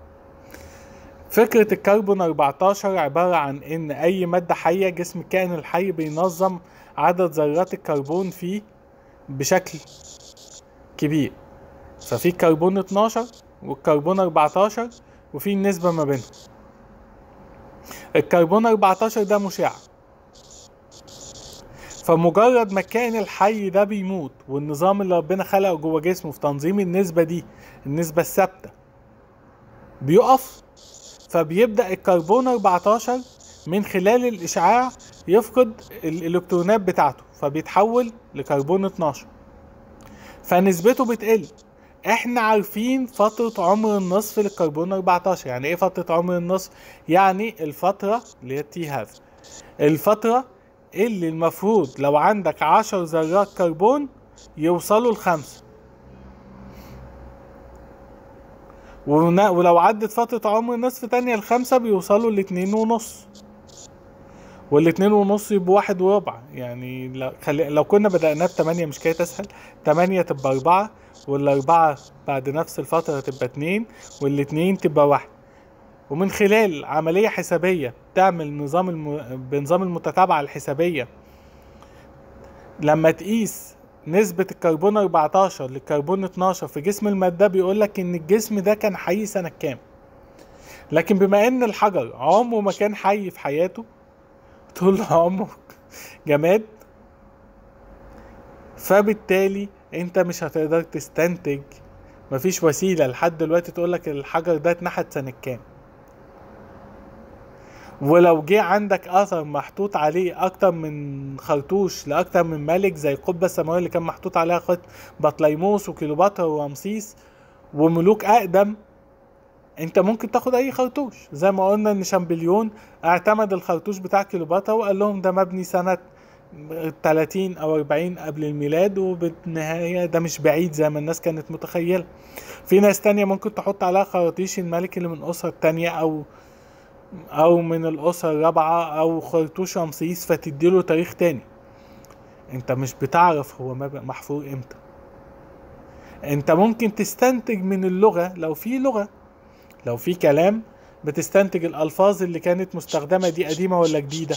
فكرة الكربون 14 عبارة عن ان اي مادة حية جسم الكائن الحي بينظم عدد ذرات الكربون فيه بشكل كبير ففي كربون 12 والكربون 14 وفي نسبة ما بينهم الكربون 14 ده مشع فمجرد ما الكائن الحي ده بيموت والنظام اللي ربنا خلقه جوه جسمه في تنظيم النسبة دي النسبة الثابتة بيقف فبيبدأ الكربون 14 من خلال الإشعاع يفقد الإلكترونات بتاعته فبيتحول لكربون 12 فنسبته بتقل احنا عارفين فترة عمر النصف للكربون 14 يعني ايه فترة عمر النصف يعني الفترة اللي هي تي هاف الفترة اللي المفروض لو عندك عشر ذرات كربون يوصلوا لخمسة ولو عدت فترة عمر النصف تانية لخمسة بيوصلوا لاتنين ونص والاتنين ونص يبقوا واحد وربع يعني لو, خلي... لو كنا بدأناه بتمانية مش كده تسهل تمانية تبقى أربعة والأربعة بعد نفس الفترة تبقى اتنين والاتنين تبقى واحد ومن خلال عملية حسابية تعمل نظام الم... بنظام المتتابعة الحسابية لما تقيس نسبة الكربون 14 للكربون 12 في جسم المادة بيقولك إن الجسم ده كان حي سنة كام لكن بما إن الحجر عمره ما كان حي في حياته طول عمره جماد فبالتالي انت مش هتقدر تستنتج مفيش وسيله لحد دلوقتي تقولك الحجر ده اتنحت سنه كام ولو جه عندك اثر محطوط عليه اكتر من خرطوش لاكتر من ملك زي القبه السماويه اللي كان محطوط عليها خط بطليموس وكيلوباترا ورمسيس وملوك اقدم انت ممكن تاخد اي خرطوش زي ما قلنا ان شامبليون اعتمد الخرطوش بتاع كيلوباترا وقال لهم ده مبني سنة 30 او 40 قبل الميلاد وبالنهاية ده مش بعيد زي ما الناس كانت متخيلة في ناس تانية ممكن تحط عليها خراطيش الملك اللي من اسرة تانية او او من الاسرة الرابعة او خرطوش رمسيس فتديله تاريخ تاني انت مش بتعرف هو محفور امتى انت ممكن تستنتج من اللغة لو في لغة لو في كلام بتستنتج الألفاظ اللي كانت مستخدمة دي قديمة ولا جديدة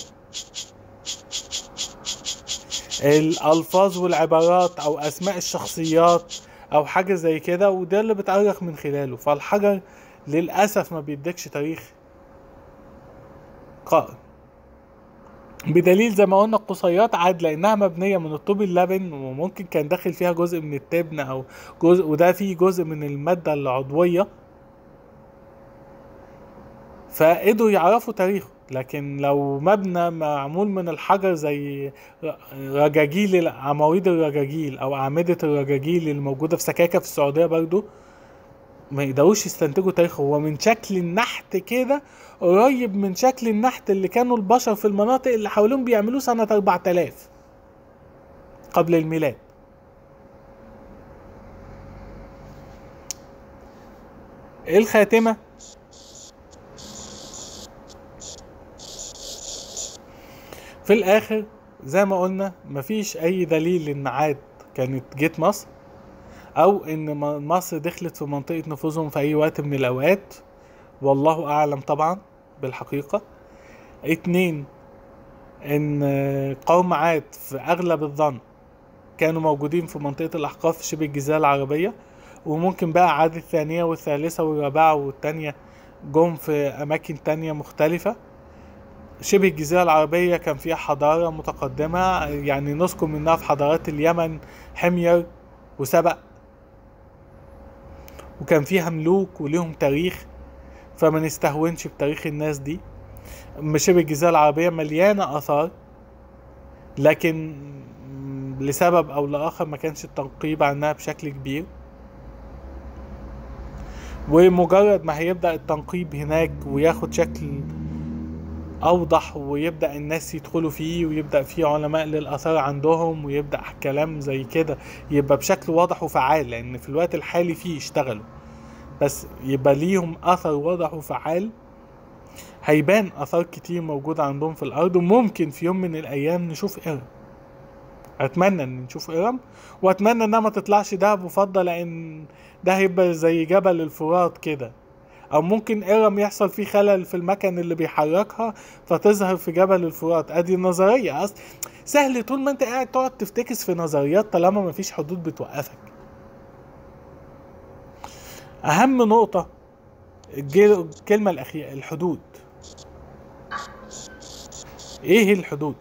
الألفاظ والعبارات أو أسماء الشخصيات أو حاجة زي كده وده اللي بتأرخ من خلاله فالحجر للأسف ما بيديكش تاريخ قائم بدليل زي ما قلنا القصيات عاد لانها مبنيه من الطوب اللبن وممكن كان داخل فيها جزء من التبن او جزء وده فيه جزء من الماده العضويه فقدروا يعرفوا تاريخه لكن لو مبنى معمول من الحجر زي رجاجيل عواميد الرجاجيل او اعمده الرجاجيل اللي موجوده في سكاكه في السعوديه برضو ما يقدروش يستنتجوا تاريخه هو من شكل النحت كده قريب من شكل النحت اللي كانوا البشر في المناطق اللي حواليهم بيعملوه سنة 4000 قبل الميلاد الخاتمة في الآخر زي ما قلنا مفيش أي دليل إن عاد كانت جيت مصر او ان مصر دخلت في منطقة نفوذهم في اي وقت من الاوقات والله اعلم طبعا بالحقيقة اتنين ان قوم عاد في اغلب الظن كانوا موجودين في منطقة الاحقاف في شبه الجزيرة العربية وممكن بقى عاد الثانية والثالثة والرابعة والتانية جم في اماكن تانية مختلفة شبه الجزيرة العربية كان فيها حضارة متقدمة يعني نذكر منها في حضارات اليمن حمير وسبق وكان فيها ملوك وليهم تاريخ فما نستهونش بتاريخ الناس دي شبه الجزيرة العربية مليانة آثار لكن لسبب أو لآخر ما كانش التنقيب عنها بشكل كبير ومجرد ما هيبدأ التنقيب هناك وياخد شكل أوضح ويبدأ الناس يدخلوا فيه ويبدأ فيه علماء للآثار عندهم ويبدأ كلام زي كده يبقى بشكل واضح وفعال لأن في الوقت الحالي فيه يشتغلوا بس يبقى ليهم أثر واضح وفعال هيبان آثار كتير موجودة عندهم في الأرض وممكن في يوم من الأيام نشوف إرم أتمنى إن نشوف إرم وأتمنى إنها ما تطلعش دهب وفضة لأن ده هيبقى زي جبل الفرات كده او ممكن ارم يحصل فيه خلل في المكن اللي بيحركها فتظهر في جبل الفرات ادي نظريه اصل سهل طول ما انت قاعد تقعد تفتكس في نظريات طالما مفيش حدود بتوقفك اهم نقطه الكلمه الاخيره الحدود ايه الحدود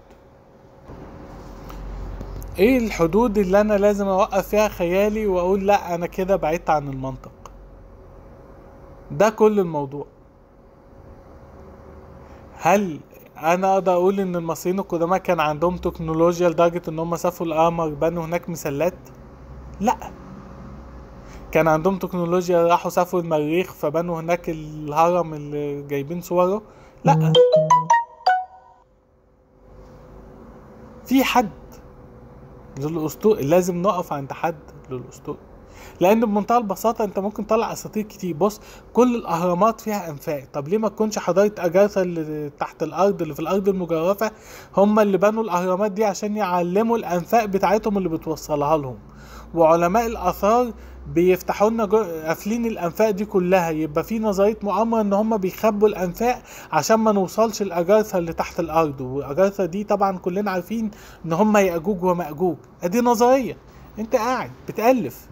ايه الحدود اللي انا لازم اوقف فيها خيالي واقول لا انا كده بعدت عن المنطق ده كل الموضوع هل انا اقدر اقول ان المصريين القدماء كان عندهم تكنولوجيا لدرجة ان هم سافروا القمر بنوا هناك مسلات لا كان عندهم تكنولوجيا راحوا سافروا المريخ فبنوا هناك الهرم اللي جايبين صوره لا في حد للاسطول لازم نقف عند حد للاسطول لان بمنتهى البساطه انت ممكن تطلع اساطير كتير بص كل الاهرامات فيها انفاق طب ليه ما تكونش حضاره اجاثا اللي تحت الارض اللي في الارض المجرفه هم اللي بنوا الاهرامات دي عشان يعلموا الانفاق بتاعتهم اللي بتوصلها لهم وعلماء الاثار بيفتحوا لنا قافلين الانفاق دي كلها يبقى في نظريه مؤامره ان هم بيخبوا الانفاق عشان ما نوصلش الاجارثه اللي تحت الارض والاجارثه دي طبعا كلنا عارفين ان هم ياجوج وماجوج ادي نظريه انت قاعد بتالف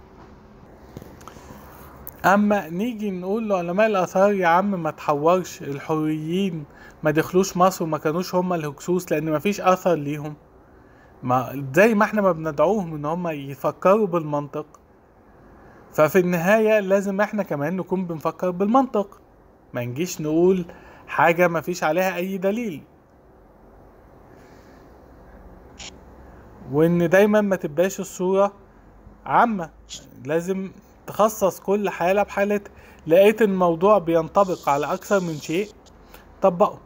اما نيجي نقول لعلماء الاثار يا عم ما تحورش الحريين ما دخلوش مصر وما كانوش هم الهكسوس لان ما فيش اثر ليهم ما زي ما احنا ما بندعوهم ان هم يفكروا بالمنطق ففي النهاية لازم احنا كمان نكون بنفكر بالمنطق ما نجيش نقول حاجة ما فيش عليها اي دليل وان دايما ما تبقاش الصورة عامة لازم تخصص كل حالة بحالة لقيت الموضوع بينطبق على أكثر من شيء طبقه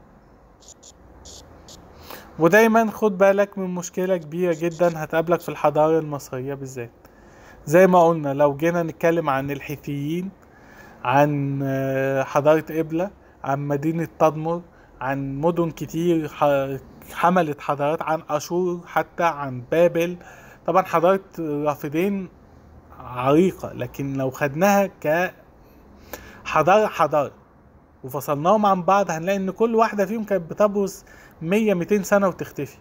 ودايما خد بالك من مشكلة كبيرة جدا هتقابلك في الحضارة المصرية بالذات زي ما قلنا لو جينا نتكلم عن الحيثيين عن حضارة إبلة عن مدينة تدمر عن مدن كتير حملت حضارات عن أشور حتى عن بابل طبعا حضارة الرافدين عريقة لكن لو خدناها كحضارة حضارة وفصلناهم عن بعض هنلاقي ان كل واحدة فيهم كانت بتبرز مية ميتين سنة وتختفي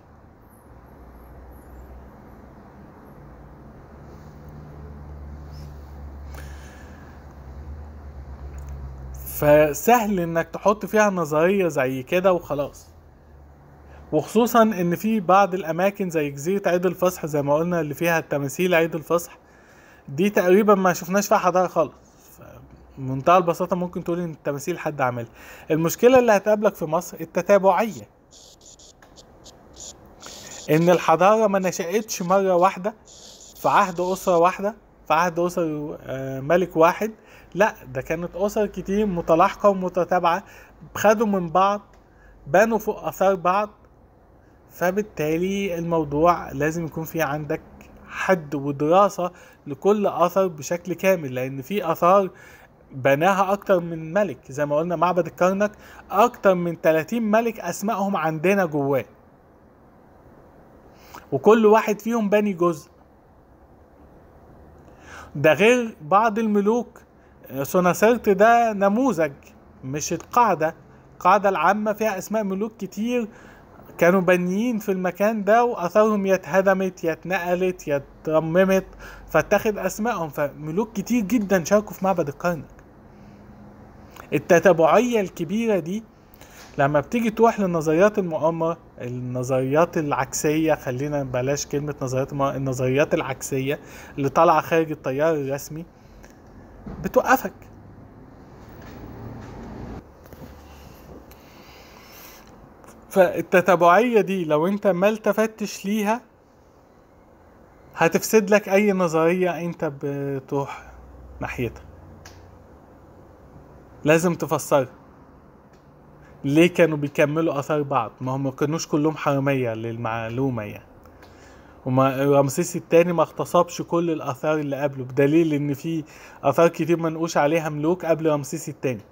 فسهل انك تحط فيها نظرية زي كده وخلاص وخصوصا ان في بعض الاماكن زي جزيرة عيد الفصح زي ما قلنا اللي فيها التماثيل عيد الفصح دي تقريبا ما شفناش فيها حضارة خالص بمنتهى البساطة ممكن تقول ان التماثيل حد عاملها المشكلة اللي هتقابلك في مصر التتابعية ان الحضارة ما نشأتش مرة واحدة في عهد أسرة واحدة في عهد أسر آه، ملك واحد لا ده كانت أسر كتير متلاحقة ومتتابعة خدوا من بعض بنوا فوق آثار بعض فبالتالي الموضوع لازم يكون في عندك حد ودراسة لكل أثر بشكل كامل لأن في آثار بناها أكتر من ملك زي ما قلنا معبد الكرنك أكتر من 30 ملك أسمائهم عندنا جواه وكل واحد فيهم بني جزء ده غير بعض الملوك سوناسرت ده نموذج مش القاعدة القاعدة العامة فيها أسماء ملوك كتير كانوا بانيين في المكان ده وأثارهم يتهدمت يتنقلت يترممت فاتخذ أسمائهم فملوك كتير جدا شاركوا في معبد الكرنك التتابعية الكبيرة دي لما بتيجي تروح لنظريات المؤامرة النظريات العكسية خلينا بلاش كلمة نظريات المؤامرة النظريات العكسية اللي طالعة خارج التيار الرسمي بتوقفك فالتتابعية دي لو انت ما التفتش ليها هتفسد لك اي نظرية انت بتروح ناحيتها لازم تفسرها ليه كانوا بيكملوا اثار بعض ما هم ما كانوش كلهم حرامية للمعلومة يعني وما رمسيس التاني ما اغتصبش كل الاثار اللي قبله بدليل ان في اثار كتير منقوش عليها ملوك قبل رمسيس التاني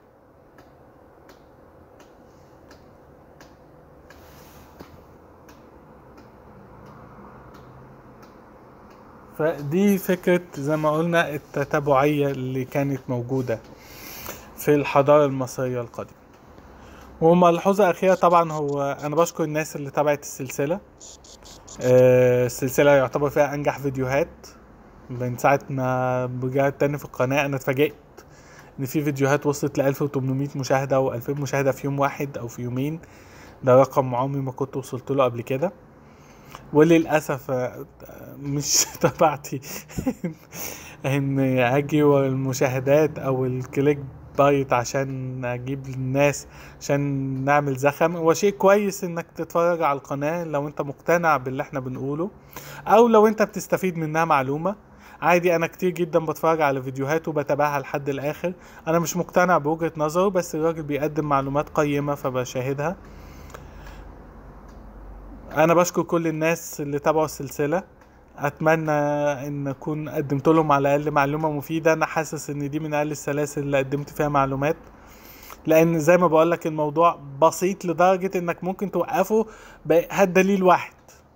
فدي فكرة زي ما قلنا التتابعية اللي كانت موجودة في الحضارة المصرية القديمة وملحوظة أخيرة طبعا هو أنا بشكر الناس اللي تابعت السلسلة آه، السلسلة يعتبر فيها أنجح فيديوهات من ساعة ما رجعت تاني في القناة أنا اتفاجئت إن في فيديوهات وصلت ل 1800 مشاهدة أو 2000 مشاهدة في يوم واحد أو في يومين ده رقم عمري ما كنت وصلت له قبل كده وللأسف آه، مش طبيعتي إن أجي ورا المشاهدات أو الكليك بايت عشان أجيب الناس عشان نعمل زخم هو شيء كويس إنك تتفرج على القناة لو أنت مقتنع باللي إحنا بنقوله أو لو أنت بتستفيد منها معلومة عادي انا كتير جدا بتفرج على فيديوهات وبتابعها لحد الاخر انا مش مقتنع بوجهة نظره بس الراجل بيقدم معلومات قيمة فبشاهدها انا بشكر كل الناس اللي تابعوا السلسلة اتمنى ان اكون قدمت لهم على الاقل معلومة مفيدة انا حاسس ان دي من اقل السلاسل اللي قدمت فيها معلومات لان زي ما بقولك الموضوع بسيط لدرجة انك ممكن توقفه بهات دليل واحد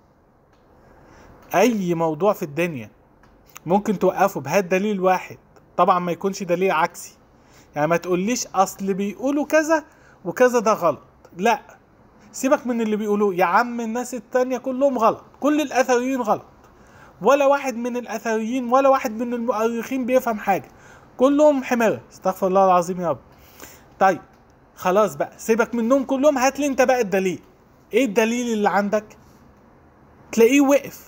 اي موضوع في الدنيا ممكن توقفه بهات دليل واحد طبعا ما يكونش دليل عكسي يعني ما تقوليش اصل بيقولوا كذا وكذا ده غلط لا سيبك من اللي بيقولوه يا عم الناس التانية كلهم غلط كل الاثريين غلط ولا واحد من الاثريين ولا واحد من المؤرخين بيفهم حاجة كلهم حمارة استغفر الله العظيم يا رب طيب خلاص بقى سيبك منهم كلهم هات لي انت بقى الدليل ايه الدليل اللي عندك تلاقيه وقف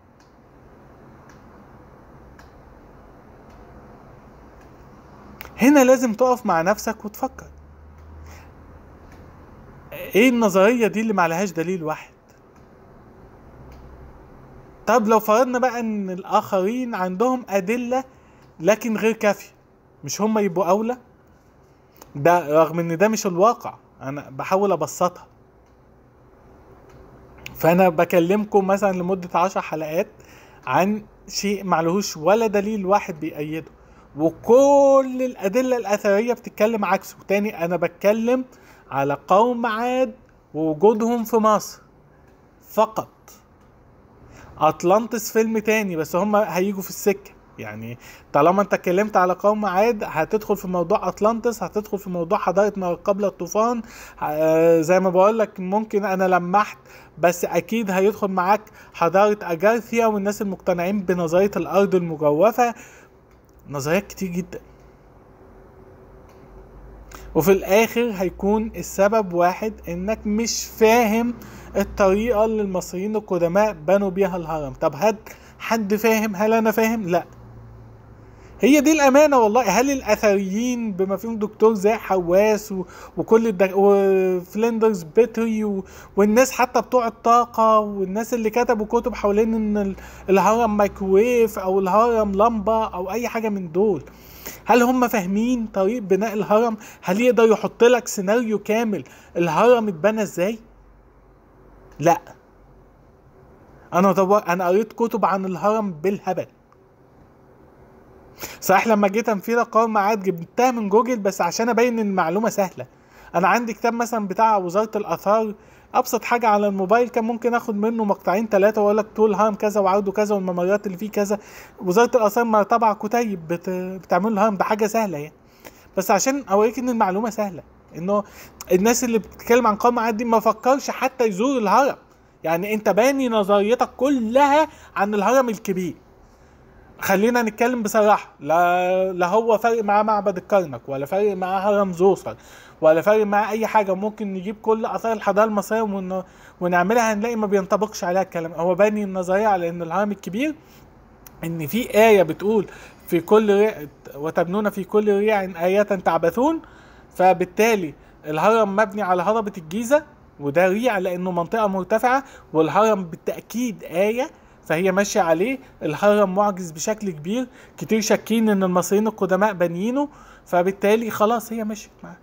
هنا لازم تقف مع نفسك وتفكر ايه النظرية دي اللي معلهاش دليل واحد طب لو فرضنا بقى ان الاخرين عندهم ادلة لكن غير كافية مش هم يبقوا اولى ده رغم ان ده مش الواقع انا بحاول ابسطها فانا بكلمكم مثلا لمدة عشر حلقات عن شيء معلهوش ولا دليل واحد بيأيده وكل الأدلة الأثرية بتتكلم عكسه تاني أنا بتكلم على قوم عاد ووجودهم في مصر فقط أطلانتس فيلم تاني بس هم هيجوا في السكة يعني طالما انت اتكلمت على قوم عاد هتدخل في موضوع اطلانتس هتدخل في موضوع حضاره ما قبل الطوفان آه، زي ما بقول لك ممكن انا لمحت بس اكيد هيدخل معاك حضاره اجارثيا والناس المقتنعين بنظريه الارض المجوفه نظريات كتير جدا وفي الاخر هيكون السبب واحد انك مش فاهم الطريقة اللي المصريين القدماء بنوا بيها الهرم طب هل حد فاهم هل انا فاهم لا هي دي الامانه والله هل الاثريين بما فيهم دكتور زي حواس و... وكل الدك... وفلندرز بيتري و... والناس حتى بتوع الطاقه والناس اللي كتبوا كتب حوالين ان ال- الهرم مايكرويف او الهرم لمبه او اي حاجه من دول هل هم فاهمين طريقه بناء الهرم هل يقدر يحط لك سيناريو كامل الهرم اتبنى ازاي لا انا طب انا قريت كتب عن الهرم بالهبل صحيح لما جيت انفي ارقام معاد جبتها من جوجل بس عشان ابين ان المعلومه سهله انا عندي كتاب مثلا بتاع وزاره الاثار ابسط حاجه على الموبايل كان ممكن اخد منه مقطعين ثلاثه واقول لك طول الهرم كذا وعرضه كذا والممرات اللي فيه كذا وزاره الاثار ما طبعا كتيب بت... بتعمل الهرم ده حاجه سهله يعني بس عشان اوريك ان المعلومه سهله انه الناس اللي بتتكلم عن قوم عاد دي ما فكرش حتى يزور الهرم يعني انت باني نظريتك كلها عن الهرم الكبير خلينا نتكلم بصراحة لا لا هو فارق معاه معبد الكرنك ولا فارق معاه هرم زوسر ولا فارق معاه أي حاجة ممكن نجيب كل آثار الحضارة المصرية ون... ونعملها هنلاقي ما بينطبقش عليها الكلام هو باني النظرية على إن الهرم الكبير إن في آية بتقول في كل ريع وتبنون في كل ريع آية تعبثون فبالتالي الهرم مبني على هضبة الجيزة وده ريع لأنه منطقة مرتفعة والهرم بالتأكيد آية فهي ماشية عليه الهرم معجز بشكل كبير كتير شاكين ان المصريين القدماء بانيينه فبالتالي خلاص هي مشيت معاه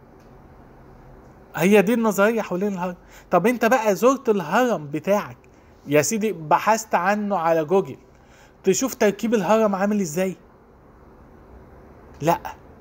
هي دي النظرية حوالين الهرم طب انت بقى زرت الهرم بتاعك يا سيدي بحثت عنه على جوجل تشوف تركيب الهرم عامل ازاي لا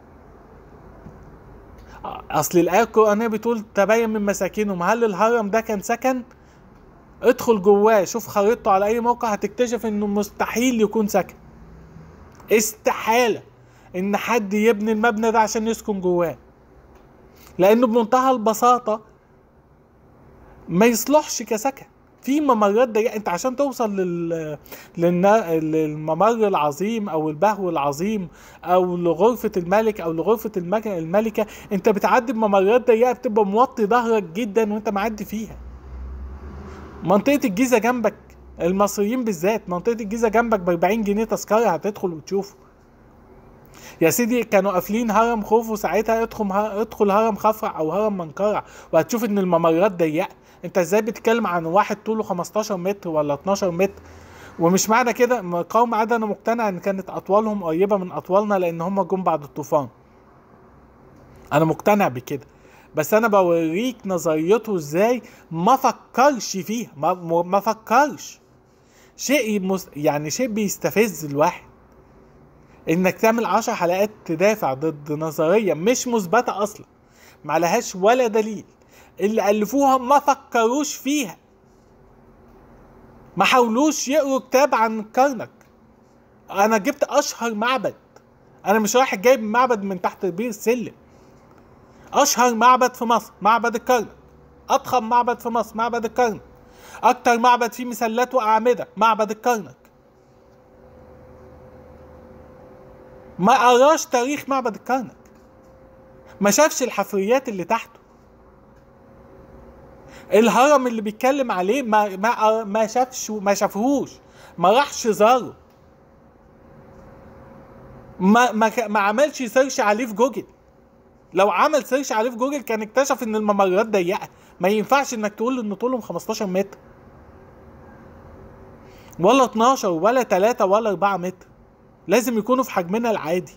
اصل الايه القرانيه بتقول تبين من مساكنهم هل الهرم ده كان سكن ادخل جواه شوف خريطته على اي موقع هتكتشف انه مستحيل يكون سكن استحالة ان حد يبني المبنى ده عشان يسكن جواه لانه بمنتهى البساطة ما يصلحش كسكن في ممرات ضيقة انت عشان توصل لل... للنا... للممر العظيم او البهو العظيم او لغرفة الملك او لغرفة المك... الملكة انت بتعدي بممرات ضيقة بتبقى موطي ظهرك جدا وانت معدي فيها منطقة الجيزة جنبك المصريين بالذات منطقة الجيزة جنبك ب 40 جنيه تذكرة هتدخل وتشوفه يا سيدي كانوا قافلين هرم خوفو ساعتها ادخل ادخل هرم خفرع او هرم منقرع وهتشوف ان الممرات ضيقة انت ازاي بتتكلم عن واحد طوله 15 متر ولا 12 متر ومش معنى كده قوم عاد انا مقتنع ان كانت اطوالهم قريبة من اطوالنا لان هم جم بعد الطوفان انا مقتنع بكده بس انا بوريك نظريته ازاي ما فكرش فيها ما, ما فكرش شيء مس... يعني شيء بيستفز الواحد انك تعمل عشر حلقات تدافع ضد نظرية مش مثبتة اصلا معلهاش ولا دليل اللي الفوها ما فكروش فيها ما حاولوش يقروا كتاب عن كرنك انا جبت اشهر معبد انا مش رايح جايب معبد من تحت بير السلم اشهر معبد في مصر معبد الكرنك اضخم معبد في مصر معبد الكرنك اكتر معبد فيه مسلات واعمده معبد الكرنك ما قراش تاريخ معبد الكرنك ما شافش الحفريات اللي تحته الهرم اللي بيتكلم عليه ما ما ما شافش ما شافهوش ما راحش زاره ما ما ما عملش سيرش عليه في جوجل لو عمل سيرش عليه في جوجل كان اكتشف ان الممرات ضيقه ما ينفعش انك تقول ان طولهم 15 متر ولا 12 ولا 3 ولا 4 متر لازم يكونوا في حجمنا العادي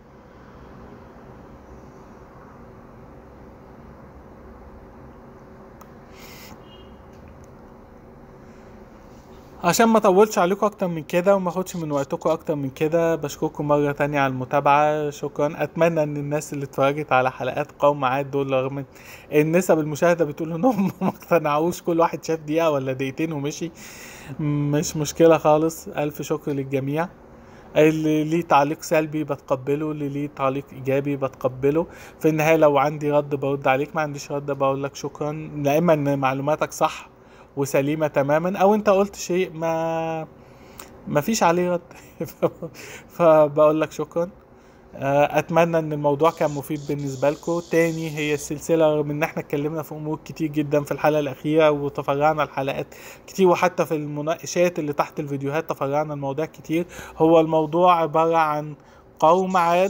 عشان ما اطولش عليكم اكتر من كده وما اخدش من وقتكم اكتر من كده بشكركم مره تانية على المتابعه شكرا اتمنى ان الناس اللي اتفرجت على حلقات قوم عاد دول رغم ان نسب المشاهده بتقول انهم ما اقتنعوش كل واحد شاف دقيقه ولا دقيقتين ومشي مش مشكله خالص الف شكر للجميع اللي ليه تعليق سلبي بتقبله اللي ليه تعليق ايجابي بتقبله في النهايه لو عندي رد برد عليك ما عنديش رد بقول لك شكرا لا اما ان معلوماتك صح وسليمة تماما او انت قلت شيء ما ما فيش عليه رد فبقول لك شكرا اتمنى ان الموضوع كان مفيد بالنسبه لكم تاني هي السلسله رغم ان احنا اتكلمنا في امور كتير جدا في الحلقه الاخيره وتفرعنا الحلقات كتير وحتى في المناقشات اللي تحت الفيديوهات تفرعنا المواضيع كتير هو الموضوع عباره عن قوم عاد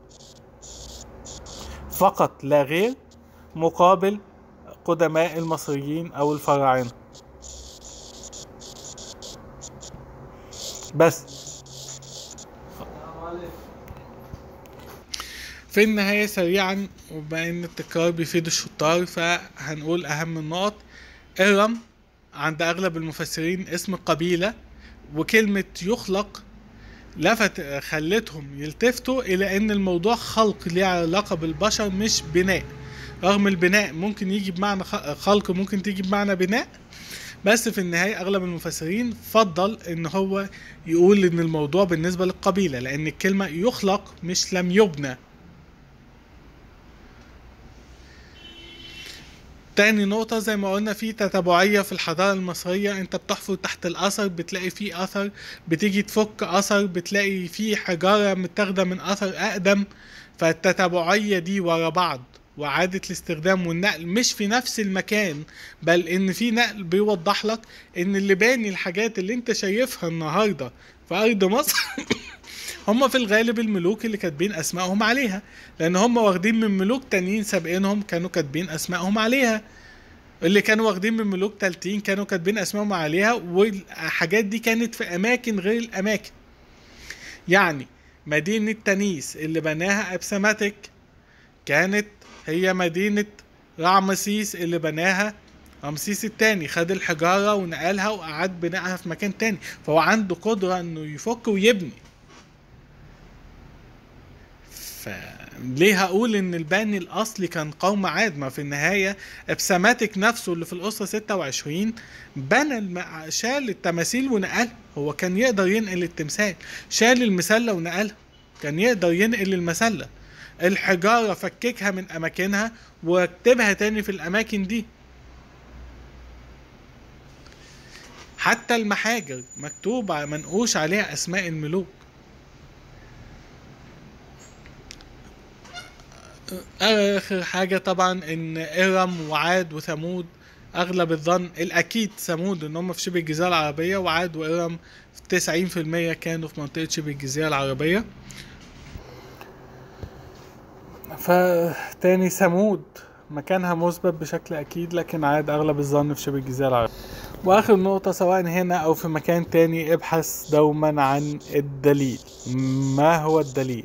فقط لا غير مقابل قدماء المصريين او الفراعنه بس في النهاية سريعا وبما ان التكرار بيفيد الشطار فهنقول اهم النقط ارم عند اغلب المفسرين اسم قبيلة وكلمة يخلق لفت خلتهم يلتفتوا الى ان الموضوع خلق ليه علاقة بالبشر مش بناء رغم البناء ممكن يجي بمعنى خ- خلق ممكن تيجي بمعنى بناء بس في النهاية أغلب المفسرين فضل إن هو يقول إن الموضوع بالنسبة للقبيلة لأن الكلمة يخلق مش لم يبنى تاني نقطة زي ما قلنا في تتابعية في الحضارة المصرية انت بتحفر تحت الأثر بتلاقي فيه أثر بتيجي تفك أثر بتلاقي فيه حجارة متاخدة من أثر أقدم فالتتابعية دي ورا بعض وإعادة الاستخدام والنقل مش في نفس المكان بل إن في نقل بيوضح لك إن اللي باني الحاجات اللي أنت شايفها النهاردة في أرض مصر هم في الغالب الملوك اللي كاتبين اسمائهم عليها لان هم واخدين من ملوك تانيين سابقينهم كانوا كاتبين اسمائهم عليها اللي كانوا واخدين من ملوك تالتين كانوا كاتبين اسمائهم عليها والحاجات دي كانت في اماكن غير الاماكن يعني مدينة تانيس اللي بناها ابسماتيك كانت هي مدينة رعمسيس اللي بناها رمسيس التاني خد الحجارة ونقلها وأعاد بنائها في مكان تاني فهو عنده قدرة انه يفك ويبني فليه هقول ان الباني الاصلي كان قوم عاد ما في النهاية ابسماتيك نفسه اللي في الاسرة 26 بنى الم... شال التماثيل ونقلها هو كان يقدر ينقل التمثال شال المسلة ونقلها كان يقدر ينقل المسلة الحجارة فككها من اماكنها واكتبها تاني في الاماكن دي حتى المحاجر مكتوب منقوش عليها اسماء الملوك اخر حاجة طبعا ان ارم وعاد وثمود اغلب الظن الاكيد ثمود ان هم في شبه الجزيرة العربية وعاد وارم تسعين في المية كانوا في منطقة شبه الجزيرة العربية فتاني ثمود مكانها مثبت بشكل اكيد لكن عاد اغلب الظن في شبه الجزيرة العربية واخر نقطة سواء هنا او في مكان تاني ابحث دوما عن الدليل ما هو الدليل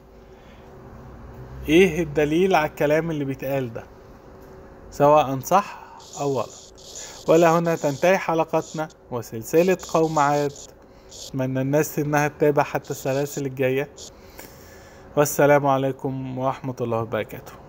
ايه الدليل على الكلام اللي بيتقال ده سواء صح او غلط ولا هنا تنتهي حلقتنا وسلسلة قوم عاد اتمنى الناس انها تتابع حتى السلاسل الجاية والسلام عليكم ورحمة الله وبركاته